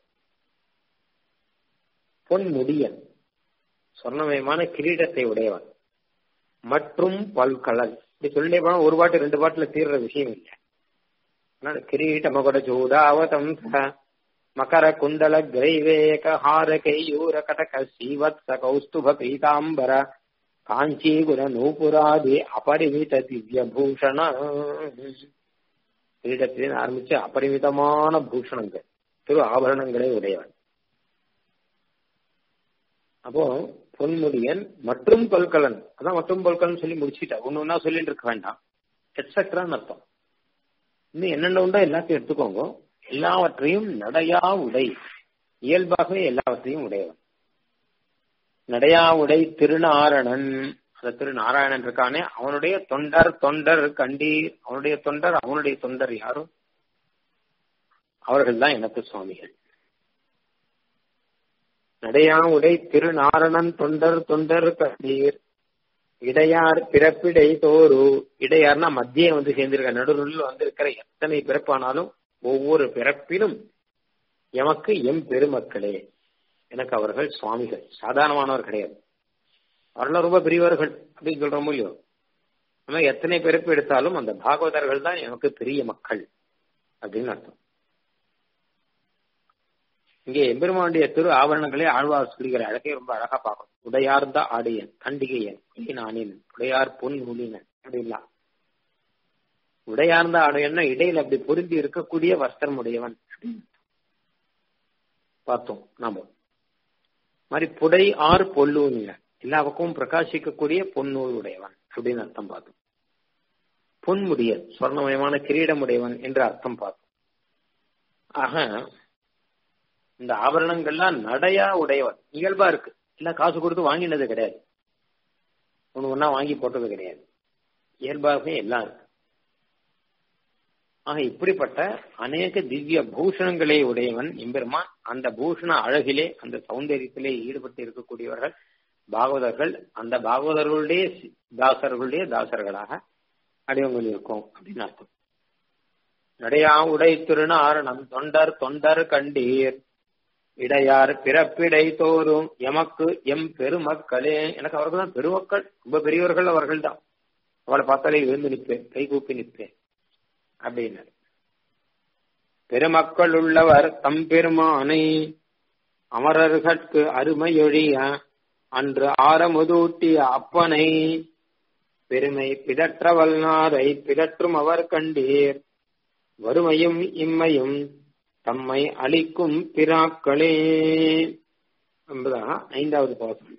பொன் முடியன் சொர்ணமயமான கிரீடத்தை உடையவன் மற்றும் பல்கலன் இப்படி சொல்லிட்டே போனா ஒரு பாட்டு ரெண்டு பாட்டுல தீர்ற விஷயம் இல்லை அதனால கிரீட மகுட சூடாவதம் மகர குண்டல கிரைவேக ஹார கையூர கடக ஸ்ரீவத்ச கௌஸ்துப பீதாம்பர காஞ்சீகுர நூபுராதி அபரிமித திவ்ய பூஷண கிரீடத்திலிருந்து ஆரம்பிச்சு அபரிமிதமான பூஷணங்கள் திரு ஆபரணங்களே உடையவன் அப்போ பொன்முடியன் மற்றும் கொல்கலன் அதான் மற்றும் கொல்கலன் சொல்லி முடிச்சுட்டா ஒன்னு ஒன்னா சொல்லிட்டு இருக்க வேண்டாம் எட்ஸெட்ரான்னு அர்த்தம் இன்னும் என்னென்ன உண்டோ எல்லாத்தையும் எடுத்துக்கோங்க எல்லாவற்றையும் நடையா உடை இயல்பாகவே எல்லாவற்றையும் உடையவன் நடையா உடை திருநாரணன் அந்த திருநாராயணன் இருக்கானே அவனுடைய தொண்டர் தொண்டர் கண்டீர் அவனுடைய தொண்டர் அவனுடைய தொண்டர் யாரும் அவர்கள் தான் எனக்கு சுவாமிகள் நடையா உடை திருநாரணன் தொண்டர் தொண்டர் கண்டீர் இடையார் பிறப்பிடை தோறு இடையார்னா மத்திய வந்து சேர்ந்திருக்க நடுநூலில் வந்திருக்கிற எத்தனை பிறப்பானாலும் ஒவ்வொரு பிறப்பிலும் எமக்கு எம் பெருமக்களே எனக்கு அவர்கள் சுவாமிகள் சாதாரணமானவர் கிடையாது அவர்கள் ரொம்ப பெரியவர்கள் அப்படின்னு சொல்றோம் இல்லையோ ஆனா எத்தனை பிறப்பு எடுத்தாலும் அந்த பாகவதர்கள் தான் எனக்கு பெரிய மக்கள் அப்படின்னு அர்த்தம் இங்கே எம்பெருமானுடைய திரு ஆபரணங்களே ஆழ்வார் சொல்கிற அழகே ரொம்ப அழகா பார்க்கணும் உடையார்ந்த ஆடியன் கண்டிகையன் நானின் உடையார் பொன் நுழினன் அப்படின்லாம் உடையார்ந்த ஆடையன்னா இடையில அப்படி பொருந்தி இருக்கக்கூடிய வஸ்திரம் உடையவன் பார்த்தோம் நாம மாதிரி புடை ஆர் பொல்லூனில எல்லா பக்கமும் பிரகாசிக்கக்கூடிய பொன்னூல் உடையவன் அப்படின்னு அர்த்தம் பார்த்தோம் பொன்முடியன் சொர்ணமயமான கிரீடமுடையவன் என்று அர்த்தம் பார்த்தோம் ஆக இந்த ஆபரணங்கள்லாம் நடையா உடையவன் இயல்பா இருக்கு இல்ல காசு கொடுத்து வாங்கினது கிடையாது ஒண்ணு ஒன்னா வாங்கி போட்டது கிடையாது இயல்பாகவே எல்லாம் இருக்கு ஆக இப்படிப்பட்ட அநேக திவ்ய பூஷணங்களை உடையவன் எம்பெருமான் அந்த பூஷண அழகிலே அந்த சௌந்தரியத்திலே ஈடுபட்டு இருக்கக்கூடியவர்கள் பாகவதர்கள் அந்த பாகவதர்களுடைய தாசர்களுடைய தாசர்களாக அடையவங்கள் இருக்கும் அப்படின்னு அர்த்தம் நடையா உடை திருநாரணம் தொண்டர் தொண்டர் கண்டீர் இடையார் பிறப்பிடை தோறும் எமக்கு எம் பெருமக்களே எனக்கு அவர்கள் தான் பெருமக்கள் ரொம்ப பெரியவர்கள் அவர்கள் தான் அவளை பார்த்தாலே எழுந்து நிற்பேன் கை கூப்பி நிற்பேன் அப்படின்னாரு பெருமக்கள் உள்ளவர் தம் பெருமானை அமரர்கட்கு அருமையொழிய அன்று ஆரமுதூட்டிய அப்பனை பெருமை பிதற்றவல்நாரை பிதற்றும் அவர் கண்டீர் வறுமையும் இம்மையும் தம்மை அளிக்கும் பிராக்களே என்பதாக ஐந்தாவது பாசம்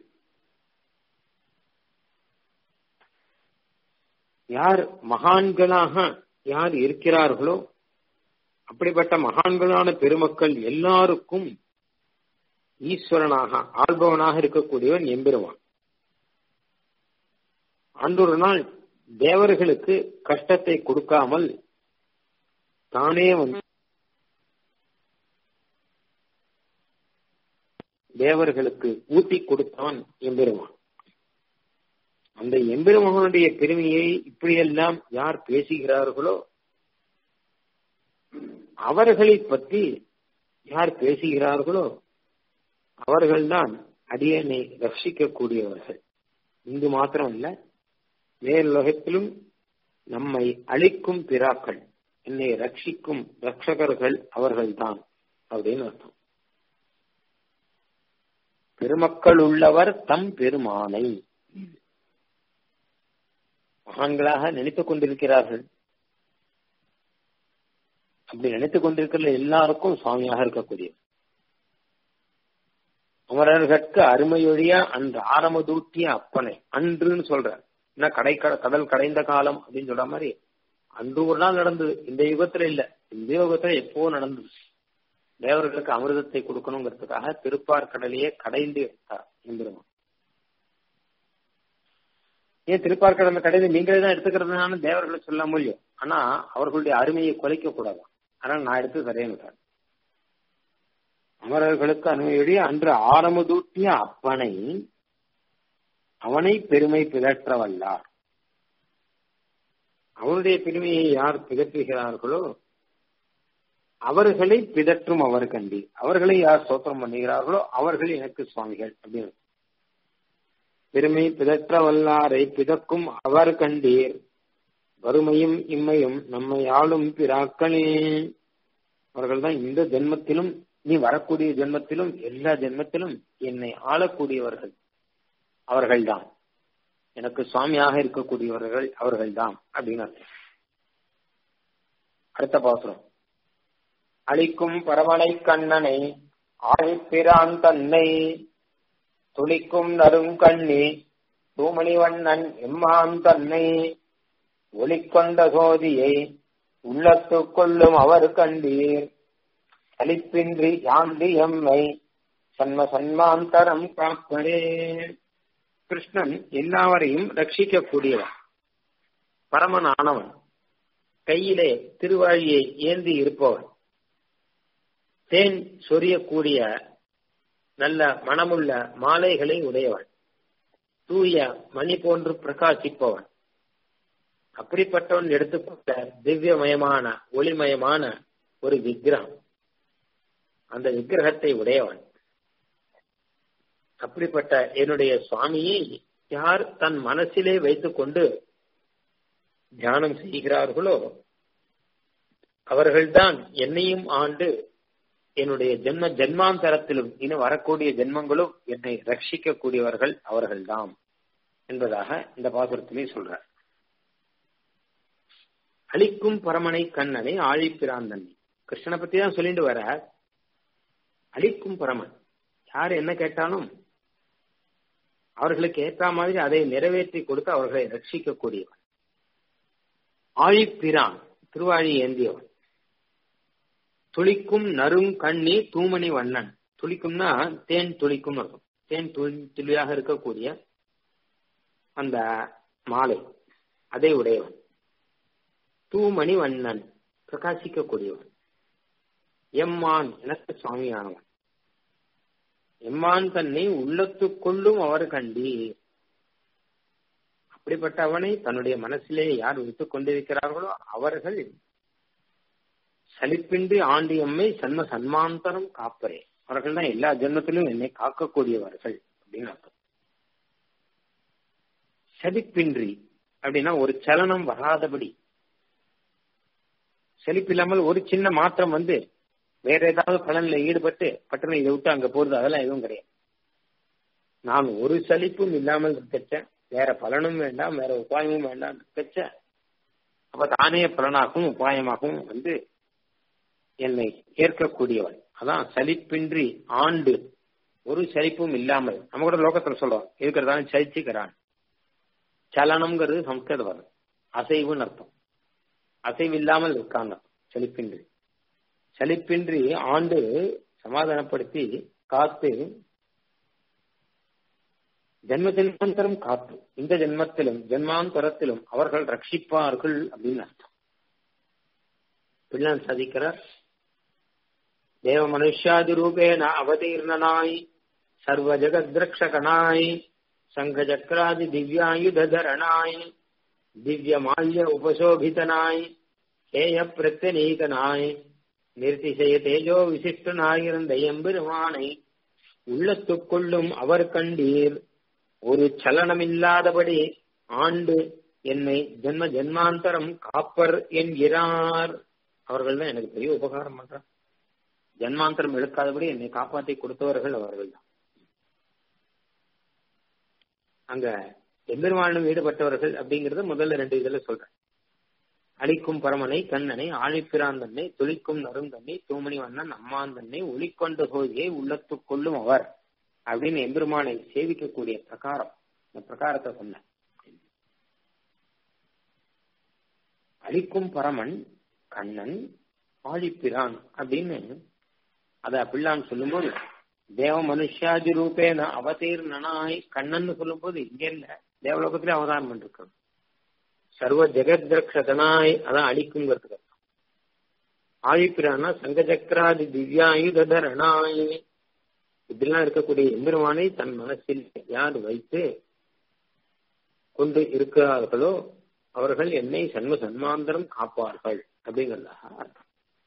யார் மகான்களாக யார் இருக்கிறார்களோ அப்படிப்பட்ட மகான்களான பெருமக்கள் எல்லாருக்கும் ஈஸ்வரனாக ஆள்பவனாக இருக்கக்கூடியவன் எம்பெருவான் அன்றொரு நாள் தேவர்களுக்கு கஷ்டத்தை கொடுக்காமல் தானே வந்து தேவர்களுக்கு ஊட்டி கொடுத்தவன் எம்பெருமான் அந்த எம்பெருமகனுடைய பெருமையை இப்படியெல்லாம் யார் பேசுகிறார்களோ அவர்களை பற்றி யார் பேசுகிறார்களோ அவர்கள்தான் அடியனை ரட்சிக்கக்கூடியவர்கள் இங்கு மாத்திரமல்ல மேலுலகத்திலும் நம்மை அழிக்கும் பிராக்கள் என்னை ரட்சிக்கும் ரட்சகர்கள் அவர்கள்தான் அப்படின்னு அர்த்தம் பெருமக்கள் உள்ளவர் தம் பெருமானை மகான்களாக நினைத்துக் கொண்டிருக்கிறார்கள் அப்படி நினைத்துக் கொண்டிருக்கிற எல்லாருக்கும் சுவாமியாக இருக்கக்கூடிய அமரர்கட்கு அருமையொழிய அன்று ஆரம்பதூட்டிய அப்பனை அன்றுன்னு சொல்ற என்ன கடை கடல் கடைந்த காலம் அப்படின்னு சொல்ற மாதிரி அன்று ஒரு நாள் நடந்தது இந்த யுகத்துல இல்ல இந்த யுகத்துல எப்போ நடந்தது தேவர்களுக்கு அமிர்தத்தை கொடுக்கணுங்கிறதுக்காக திருப்பார் கடலையே கடைந்து எடுத்தார் எம்பெருமான் ஏன் திருப்பார்க்கடலை கடைந்து நீங்களே தான் எடுத்துக்கிறதுனால தேவர்களை சொல்ல முடியும் ஆனா அவர்களுடைய அருமையை குலைக்க கூடாது ஆனா நான் எடுத்து தரேன் அமரர்களுக்கு அனுமையுடைய அன்று ஆரமுதூட்டிய அப்பனை அவனை பெருமை பிதற்றவல்லார் அவனுடைய பெருமையை யார் பிதற்றுகிறார்களோ அவர்களை பிதற்றும் அவர் கண்டி அவர்களை யார் சோத்திரம் பண்ணுகிறார்களோ அவர்கள் எனக்கு சுவாமிகள் அப்படின்னு பெருமை பிதற்ற வல்லாரை பிதக்கும் அவர் கண்டீர் வறுமையும் இம்மையும் நம்மை ஆளும் பிராக்களே அவர்கள் தான் இந்த ஜென்மத்திலும் நீ வரக்கூடிய ஜென்மத்திலும் எல்லா ஜென்மத்திலும் என்னை ஆளக்கூடியவர்கள் அவர்கள்தான் எனக்கு சுவாமியாக இருக்கக்கூடியவர்கள் அவர்கள்தான் அப்படின்னு அடுத்த பாசுரம் அளிக்கும் பரமனை கண்ணனை ஆழிப்பிரான் தன்னை துளிக்கும் நறுங்கண்ணி தூமணிவண்ணன் எம்மான் தன்னை ஒளிக்கொண்ட சோதியை உள்ளத்துக் கொள்ளும் அவர் கண்டீர் அலிப்பின்றி யாண்டி எம்மை சன்ம சன்மாந்தரம் காப்பரே கிருஷ்ணன் எல்லாவரையும் ரட்சிக்கக்கூடியவன் பரமனானவன் கையிலே திருவாழியை ஏந்தி இருப்பவன் தேன் சொரியக்கூடிய நல்ல மனமுள்ள மாலைகளை உடையவன் தூய மணி போன்று பிரகாசிப்பவன் அப்படிப்பட்டவன் எடுத்துக்கொண்ட திவ்யமயமான ஒளிமயமான ஒரு விக்கிரகம் அந்த விக்கிரகத்தை உடையவன் அப்படிப்பட்ட என்னுடைய சுவாமியை யார் தன் மனசிலே வைத்துக் கொண்டு தியானம் செய்கிறார்களோ அவர்கள்தான் என்னையும் ஆண்டு என்னுடைய ஜென்ம ஜென்மாந்தரத்திலும் இனி வரக்கூடிய ஜென்மங்களும் என்னை ரட்சிக்கக்கூடியவர்கள் அவர்கள்தான் என்பதாக இந்த பாசுரத்திலே சொல்றார் அழிக்கும் பரமனை கண்ணனை ஆழிப்பிராந்தன் கிருஷ்ணனை பத்தி தான் சொல்லிட்டு வர அழிக்கும் பரமன் யார் என்ன கேட்டாலும் அவர்களுக்கு ஏற்ற மாதிரி அதை நிறைவேற்றி கொடுத்து அவர்களை ரட்சிக்கக்கூடியவன் ஆழிப்பிரான் திருவாழி ஏந்தியவன் துளிக்கும் நறும் கண்ணி தூமணி வண்ணன் துளிக்கும்னா தேன் துளிக்கும் இருக்கும் தேன் துளி துளியாக இருக்கக்கூடிய அந்த மாலை அதை உடையவன் தூமணி வண்ணன் பிரகாசிக்கக்கூடியவன் எம்மான் எனக்கு சுவாமியானவன் எம்மான் தன்னை உள்ளத்துக்குள்ளும் அவர் கண்டீர் அப்படிப்பட்ட அவனை தன்னுடைய மனசிலே யார் வைத்துக் கொண்டிருக்கிறார்களோ அவர்கள் சலிப்பின்றி ஆண்டியம்மை சன்ம சன்மாந்தரம் காப்பரே அவர்கள் தான் எல்லா ஜென்மத்திலும் என்னை காக்கக்கூடியவர்கள் அப்படின்னு அர்த்தம் சலிப்பின்றி அப்படின்னா ஒரு சலனம் வராதபடி செழிப்பில்லாமல் ஒரு சின்ன மாற்றம் வந்து வேற ஏதாவது பலன்ல ஈடுபட்டு பட்டணம் இதை விட்டு அங்க போறது அதெல்லாம் எதுவும் கிடையாது நான் ஒரு சலிப்பும் இல்லாமல் இருக்கச்ச வேற பலனும் வேண்டாம் வேற உபாயமும் வேண்டாம் இருக்கச்ச அப்ப தானே பலனாகவும் உபாயமாகவும் வந்து என்னை ஏற்கக்கூடியவன் அதான் சலிப்பின்றி ஆண்டு ஒரு சலிப்பும் இல்லாமல் நம்ம கூட லோகத்துல சொல்றோம் இருக்கிறதாலும் சலிச்சுக்கிறான் சலனம்ங்கிறது சம்ஸ்கிருத வரும் அசைவுன்னு அர்த்தம் அசைவு இல்லாமல் இருக்காங்க சலிப்பின்றி சலிப்பின்றி ஆண்டு சமாதானப்படுத்தி காத்து ஜென்ம ஜென்மாந்தரம் காத்து இந்த ஜென்மத்திலும் ஜென்மாந்தரத்திலும் அவர்கள் ரட்சிப்பார்கள் அப்படின்னு அர்த்தம் பிள்ளான் சாதிக்கிறார் தேவ மனுஷாதி ரூபேன அவதீர்ணனாய் சர்வ ஜெகத்ரக்ஷகனாய் சங்க சக்கராதி திவ்யாயுதரணாய் திவ்ய மால்ய உபசோபிதனாய் ஹேய பிரத்தனீகனாய் நிர்திசய தேஜோ விசிஷ்டனாயிருந்த எம்பெருமானை உள்ளத்துக்குள்ளும் அவர் கண்டீர் ஒரு சலனமில்லாதபடி ஆண்டு என்னை ஜென்ம ஜென்மாந்தரம் காப்பர் என்கிறார் அவர்கள் தான் எனக்கு பெரிய உபகாரம் பண்றார் ஜென்மாந்தரம் எடுக்காதபடி என்னை காப்பாற்றி கொடுத்தவர்கள் அவர்கள் தான் அங்க எம்பெருமானும் ஈடுபட்டவர்கள் அப்படிங்கறத முதல்ல ரெண்டு இதுல சொல்றேன் அழிக்கும் பரமனை கண்ணனை ஆழிப்பிராந்தன்னை துளிக்கும் நறுந்தன்னை தூமணி வண்ணன் அம்மாந்தன்னை ஒளிக்கொண்ட சோதியை உள்ளத்துக்கொள்ளும் அவர் அப்படின்னு எம்பெருமானை சேவிக்கக்கூடிய பிரகாரம் இந்த பிரகாரத்தை சொன்ன அழிக்கும் பரமன் கண்ணன் ஆழிப்பிரான் அப்படின்னு அத பிள்ளான் சொல்லும்போது தேவ மனுஷாதி ரூபேன அவதீர்ணனாய் கண்ணன் சொல்லும்போது இங்க இல்ல தேவலோகத்திலே அவதாரம் பண்ணிருக்காங்க சர்வ ஜெகத்ரக்ஷதனாய் அதான் அழிக்குங்கிறதுக்கு ஆழிப்பிரானா சங்க சக்கராதி திவ்யாயுதரணாய் இப்படிலாம் இருக்கக்கூடிய எம்பெருமானை தன் மனசில் யார் வைத்து கொண்டு இருக்கிறார்களோ அவர்கள் என்னை சண்ம சன்மாந்தரம் காப்பார்கள் அப்படிங்கிறதாக அர்த்தம்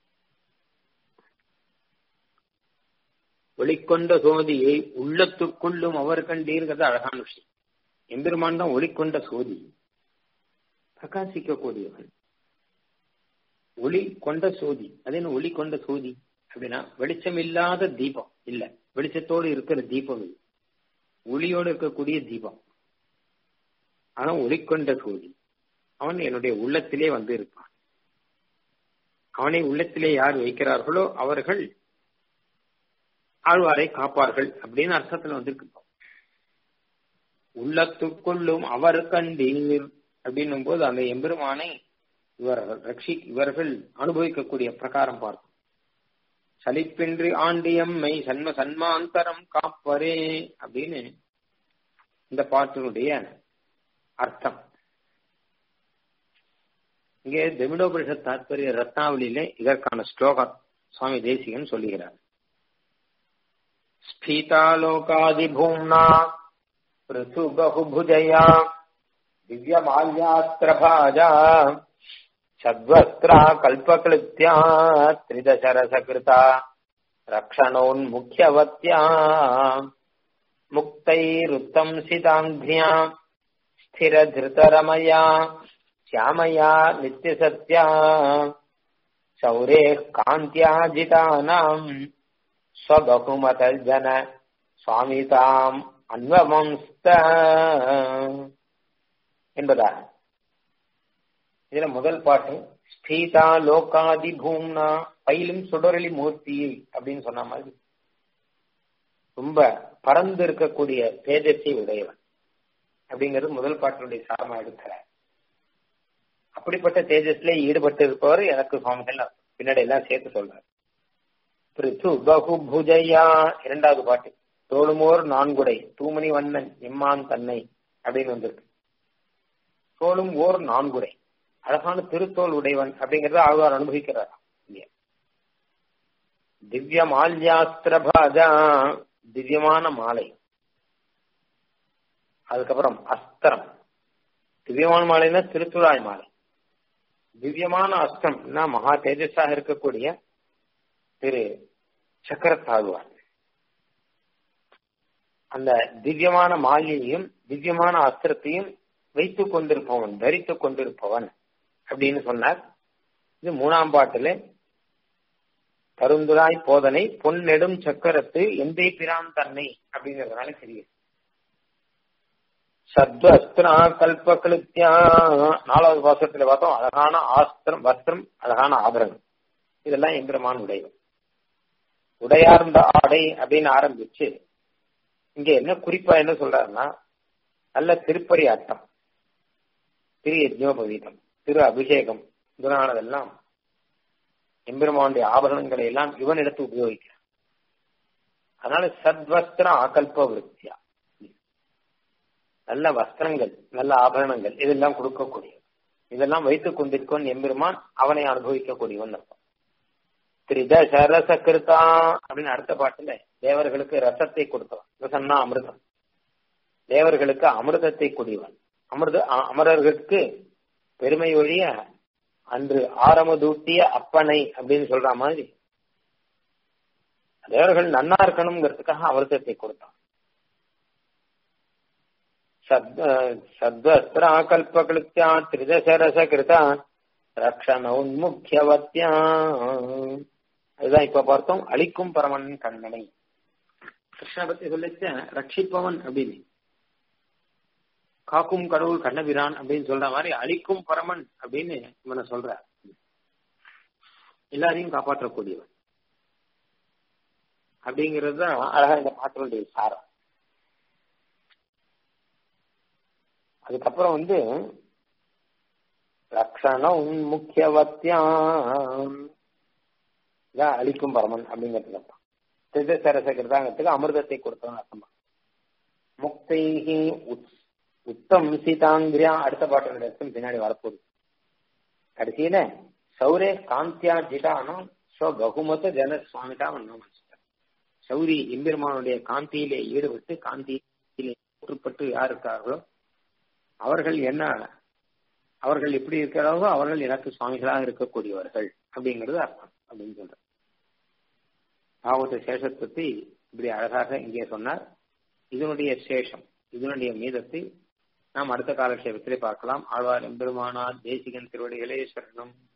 ஒளிக்கொண்ட சோதியை உள்ளத்துக்குள்ளும் அவர் கண்டீர்கிறது அழகான விஷயம் எம்பெருமான் தான் ஒளிக்கொண்ட சோதி பிரகாசிக்கக்கூடியவன் ஒளி கொண்ட சோதி அது என்ன ஒளி கொண்ட சோதி அப்படின்னா வெளிச்சம் இல்லாத தீபம் இல்ல வெளிச்சத்தோடு இருக்கிற தீபம் இது ஒளியோடு இருக்கக்கூடிய தீபம் ஆனா ஒளி கொண்ட சோதி அவன் என்னுடைய உள்ளத்திலே வந்து இருப்பான் அவனை உள்ளத்திலே யார் வைக்கிறார்களோ அவர்கள் ஆழ்வாரை காப்பார்கள் அப்படின்னு அர்த்தத்துல வந்திருக்கு உள்ளத்துக்குள்ளும் அவர் கண்டீர் அப்படின்னும் போது அந்த எம்பெருமானை இவர்கள் ரட்சி இவர்கள் அனுபவிக்கக்கூடிய பிரகாரம் பார்க்கும் சலிப்பின்றி ஆண்டியம்மை சன்ம சன்மாந்தரம் காப்பரே அப்படின்னு இந்த பாட்டினுடைய அர்த்தம் இங்கே தெமிடோபரிஷத் தாத்பரிய ரத்னாவளியிலே இதற்கான ஸ்லோகம் சுவாமி தேசிகன் சொல்லுகிறார் ஸ்பீதாலோகாதிபூம்னா பிருத்து பகுபுஜயா दिव्यमाल्यास्त्रभाजा सद्वस्त्रा कल्पकृत्या त्रिदशरसकृता रक्षणोन्मुख्यवत्या मुक्तैरुत्तम् सिताङ्घ्र्या स्थिरधृतरमया श्यामया नित्यसत्या शौरेः कान्त्याजितानाम् स्वबहुमतर्जन स्वामिताम् अन्वमंस्त என்பதாக இதுல முதல் பாட்டு ஸ்பீதா லோகாதி பூம்னா பயிலும் சுடரளி மூர்த்தி அப்படின்னு சொன்ன மாதிரி ரொம்ப பறந்து இருக்கக்கூடிய தேஜஸை உடையவன் அப்படிங்கிறது முதல் பாட்டினுடைய சாரமா எடுக்கிற அப்படிப்பட்ட தேஜஸ்ல ஈடுபட்டு இருப்பவர் எனக்கு சுவாமிகள் பின்னாடி எல்லாம் சேர்த்து சொல்றார் பிரித்து பகு புஜையா இரண்டாவது பாட்டு தோளுமோர் நான்குடை தூமணி வண்ணன் எம்மான் தன்னை அப்படின்னு வந்திருக்கு தோளும் ஓர் நான்குடை அழகான திருத்தோல் உடையவன் அப்படிங்கறத ஆழ்வார் அனுபவிக்கிறார் திவ்ய மால்யாஸ்திரபாஜா திவ்யமான மாலை அதுக்கப்புறம் அஸ்திரம் திவ்யமான மாலைன்னா திருத்துழாய் மாலை திவ்யமான அஸ்திரம்னா மகா தேஜஸாக இருக்கக்கூடிய திரு சக்கரத்தாழ்வார் அந்த திவ்யமான மாலையையும் திவ்யமான அஸ்திரத்தையும் வைத்துக் கொண்டிருப்பவன் தரித்துக் கொண்டிருப்பவன் அப்படின்னு சொன்னார் இது மூணாம் பாட்டுல கருந்துராய் போதனை பொன்னெடும் சக்கரத்து எந்தை பிரான் தன்னை அப்படிங்கறதுனால தெரியுது சத்வஸ்திரா கல்பகிருத்தியா நாலாவது பாசத்துல பார்த்தோம் அழகான ஆஸ்திரம் வஸ்திரம் அழகான ஆபரணம் இதெல்லாம் எந்திரமான உடைவு உடையார்ந்த ஆடை அப்படின்னு ஆரம்பிச்சு இங்க என்ன குறிப்பா என்ன சொல்றாருன்னா நல்ல திருப்பறி ஆட்டம் திரு யஜ்னோபவீதம் திரு அபிஷேகம் முதலானதெல்லாம் எம்பெருமானுடைய ஆபரணங்களை எல்லாம் இவனிடத்து உபயோகிக்கிறான் அதனால சத்வஸ்திர ஆகல்ப விருத்தியா நல்ல வஸ்திரங்கள் நல்ல ஆபரணங்கள் இதெல்லாம் கொடுக்கக்கூடியது இதெல்லாம் வைத்துக் கொண்டிருக்கவன் எம்பெருமான் அவனை அனுபவிக்கக்கூடியவன் அர்த்தம் திரிதச ரச கிருத்தா அப்படின்னு அடுத்த பாட்டுல தேவர்களுக்கு ரசத்தை கொடுத்தவன் ரசம்னா அமிர்தம் தேவர்களுக்கு அமிர்தத்தை குடிவன் அமிர்த அமரர்களுக்கு பெருமை ஒழிய அன்று ஆரமதூட்டிய அப்பனை அப்படின்னு சொல்ற மாதிரி தேவர்கள் நன்னா இருக்கணுங்கிறதுக்காக அமிர்தத்தை கொடுத்தான் சத்வஸ்திரா கல்பகிருத்தியா திரிதசரச கிருதா ரக்ஷண உன்முக்கியவத்தியா அதுதான் இப்ப பார்த்தோம் அழிக்கும் பரமன் கண்ணனை கிருஷ்ண பத்தி சொல்லிச்ச ரட்சிப்பவன் அப்படின்னு காக்கும் கடவுள் கண்ணபிரான் அப்படின்னு சொல்ற மாதிரி அழிக்கும் பரமன் அப்படின்னு இவனை சொல்ற எல்லாரையும் காப்பாற்றக்கூடியவன் அப்படிங்கிறது தான் அழகா இந்த பாட்டினுடைய சாரம் அதுக்கப்புறம் வந்து லக்ஷணம் முக்கியவத்தியாம் இதான் அழிக்கும் பரமன் அப்படிங்கிறது அர்த்தம் திரு சரசகிருதாங்கிறதுக்கு அமிர்தத்தை கொடுத்தவன் அர்த்தமா முக்தைகி உத்தம் சீதாங்கிரியா அடுத்த பாட்டோட அர்த்தம் பின்னாடி வரப்போகுது கடைசியில சௌரே காந்தியா ஜிதானம் ஸ்வ பகுமத ஜன சுவாமிதா வண்ணம் சௌரி எம்பெருமானுடைய காந்தியிலே ஈடுபட்டு காந்தியிலே ஊற்றுப்பட்டு யார் இருக்கார்களோ அவர்கள் என்ன அவர்கள் எப்படி இருக்கிறார்களோ அவர்கள் எனக்கு சுவாமிகளாக இருக்கக்கூடியவர்கள் அப்படிங்கிறது அர்த்தம் அப்படின்னு சொல்ற பாவத்த சேஷத்துவத்தை இப்படி அழகாக இங்கே சொன்னார் இதனுடைய சேஷம் இதனுடைய மீதத்தை நாம் அடுத்த காலக்ஷேபத்திலே பார்க்கலாம் ஆழ்வார் எம்பெருமானார் தேசிகன் திருவடிகளே சரணம்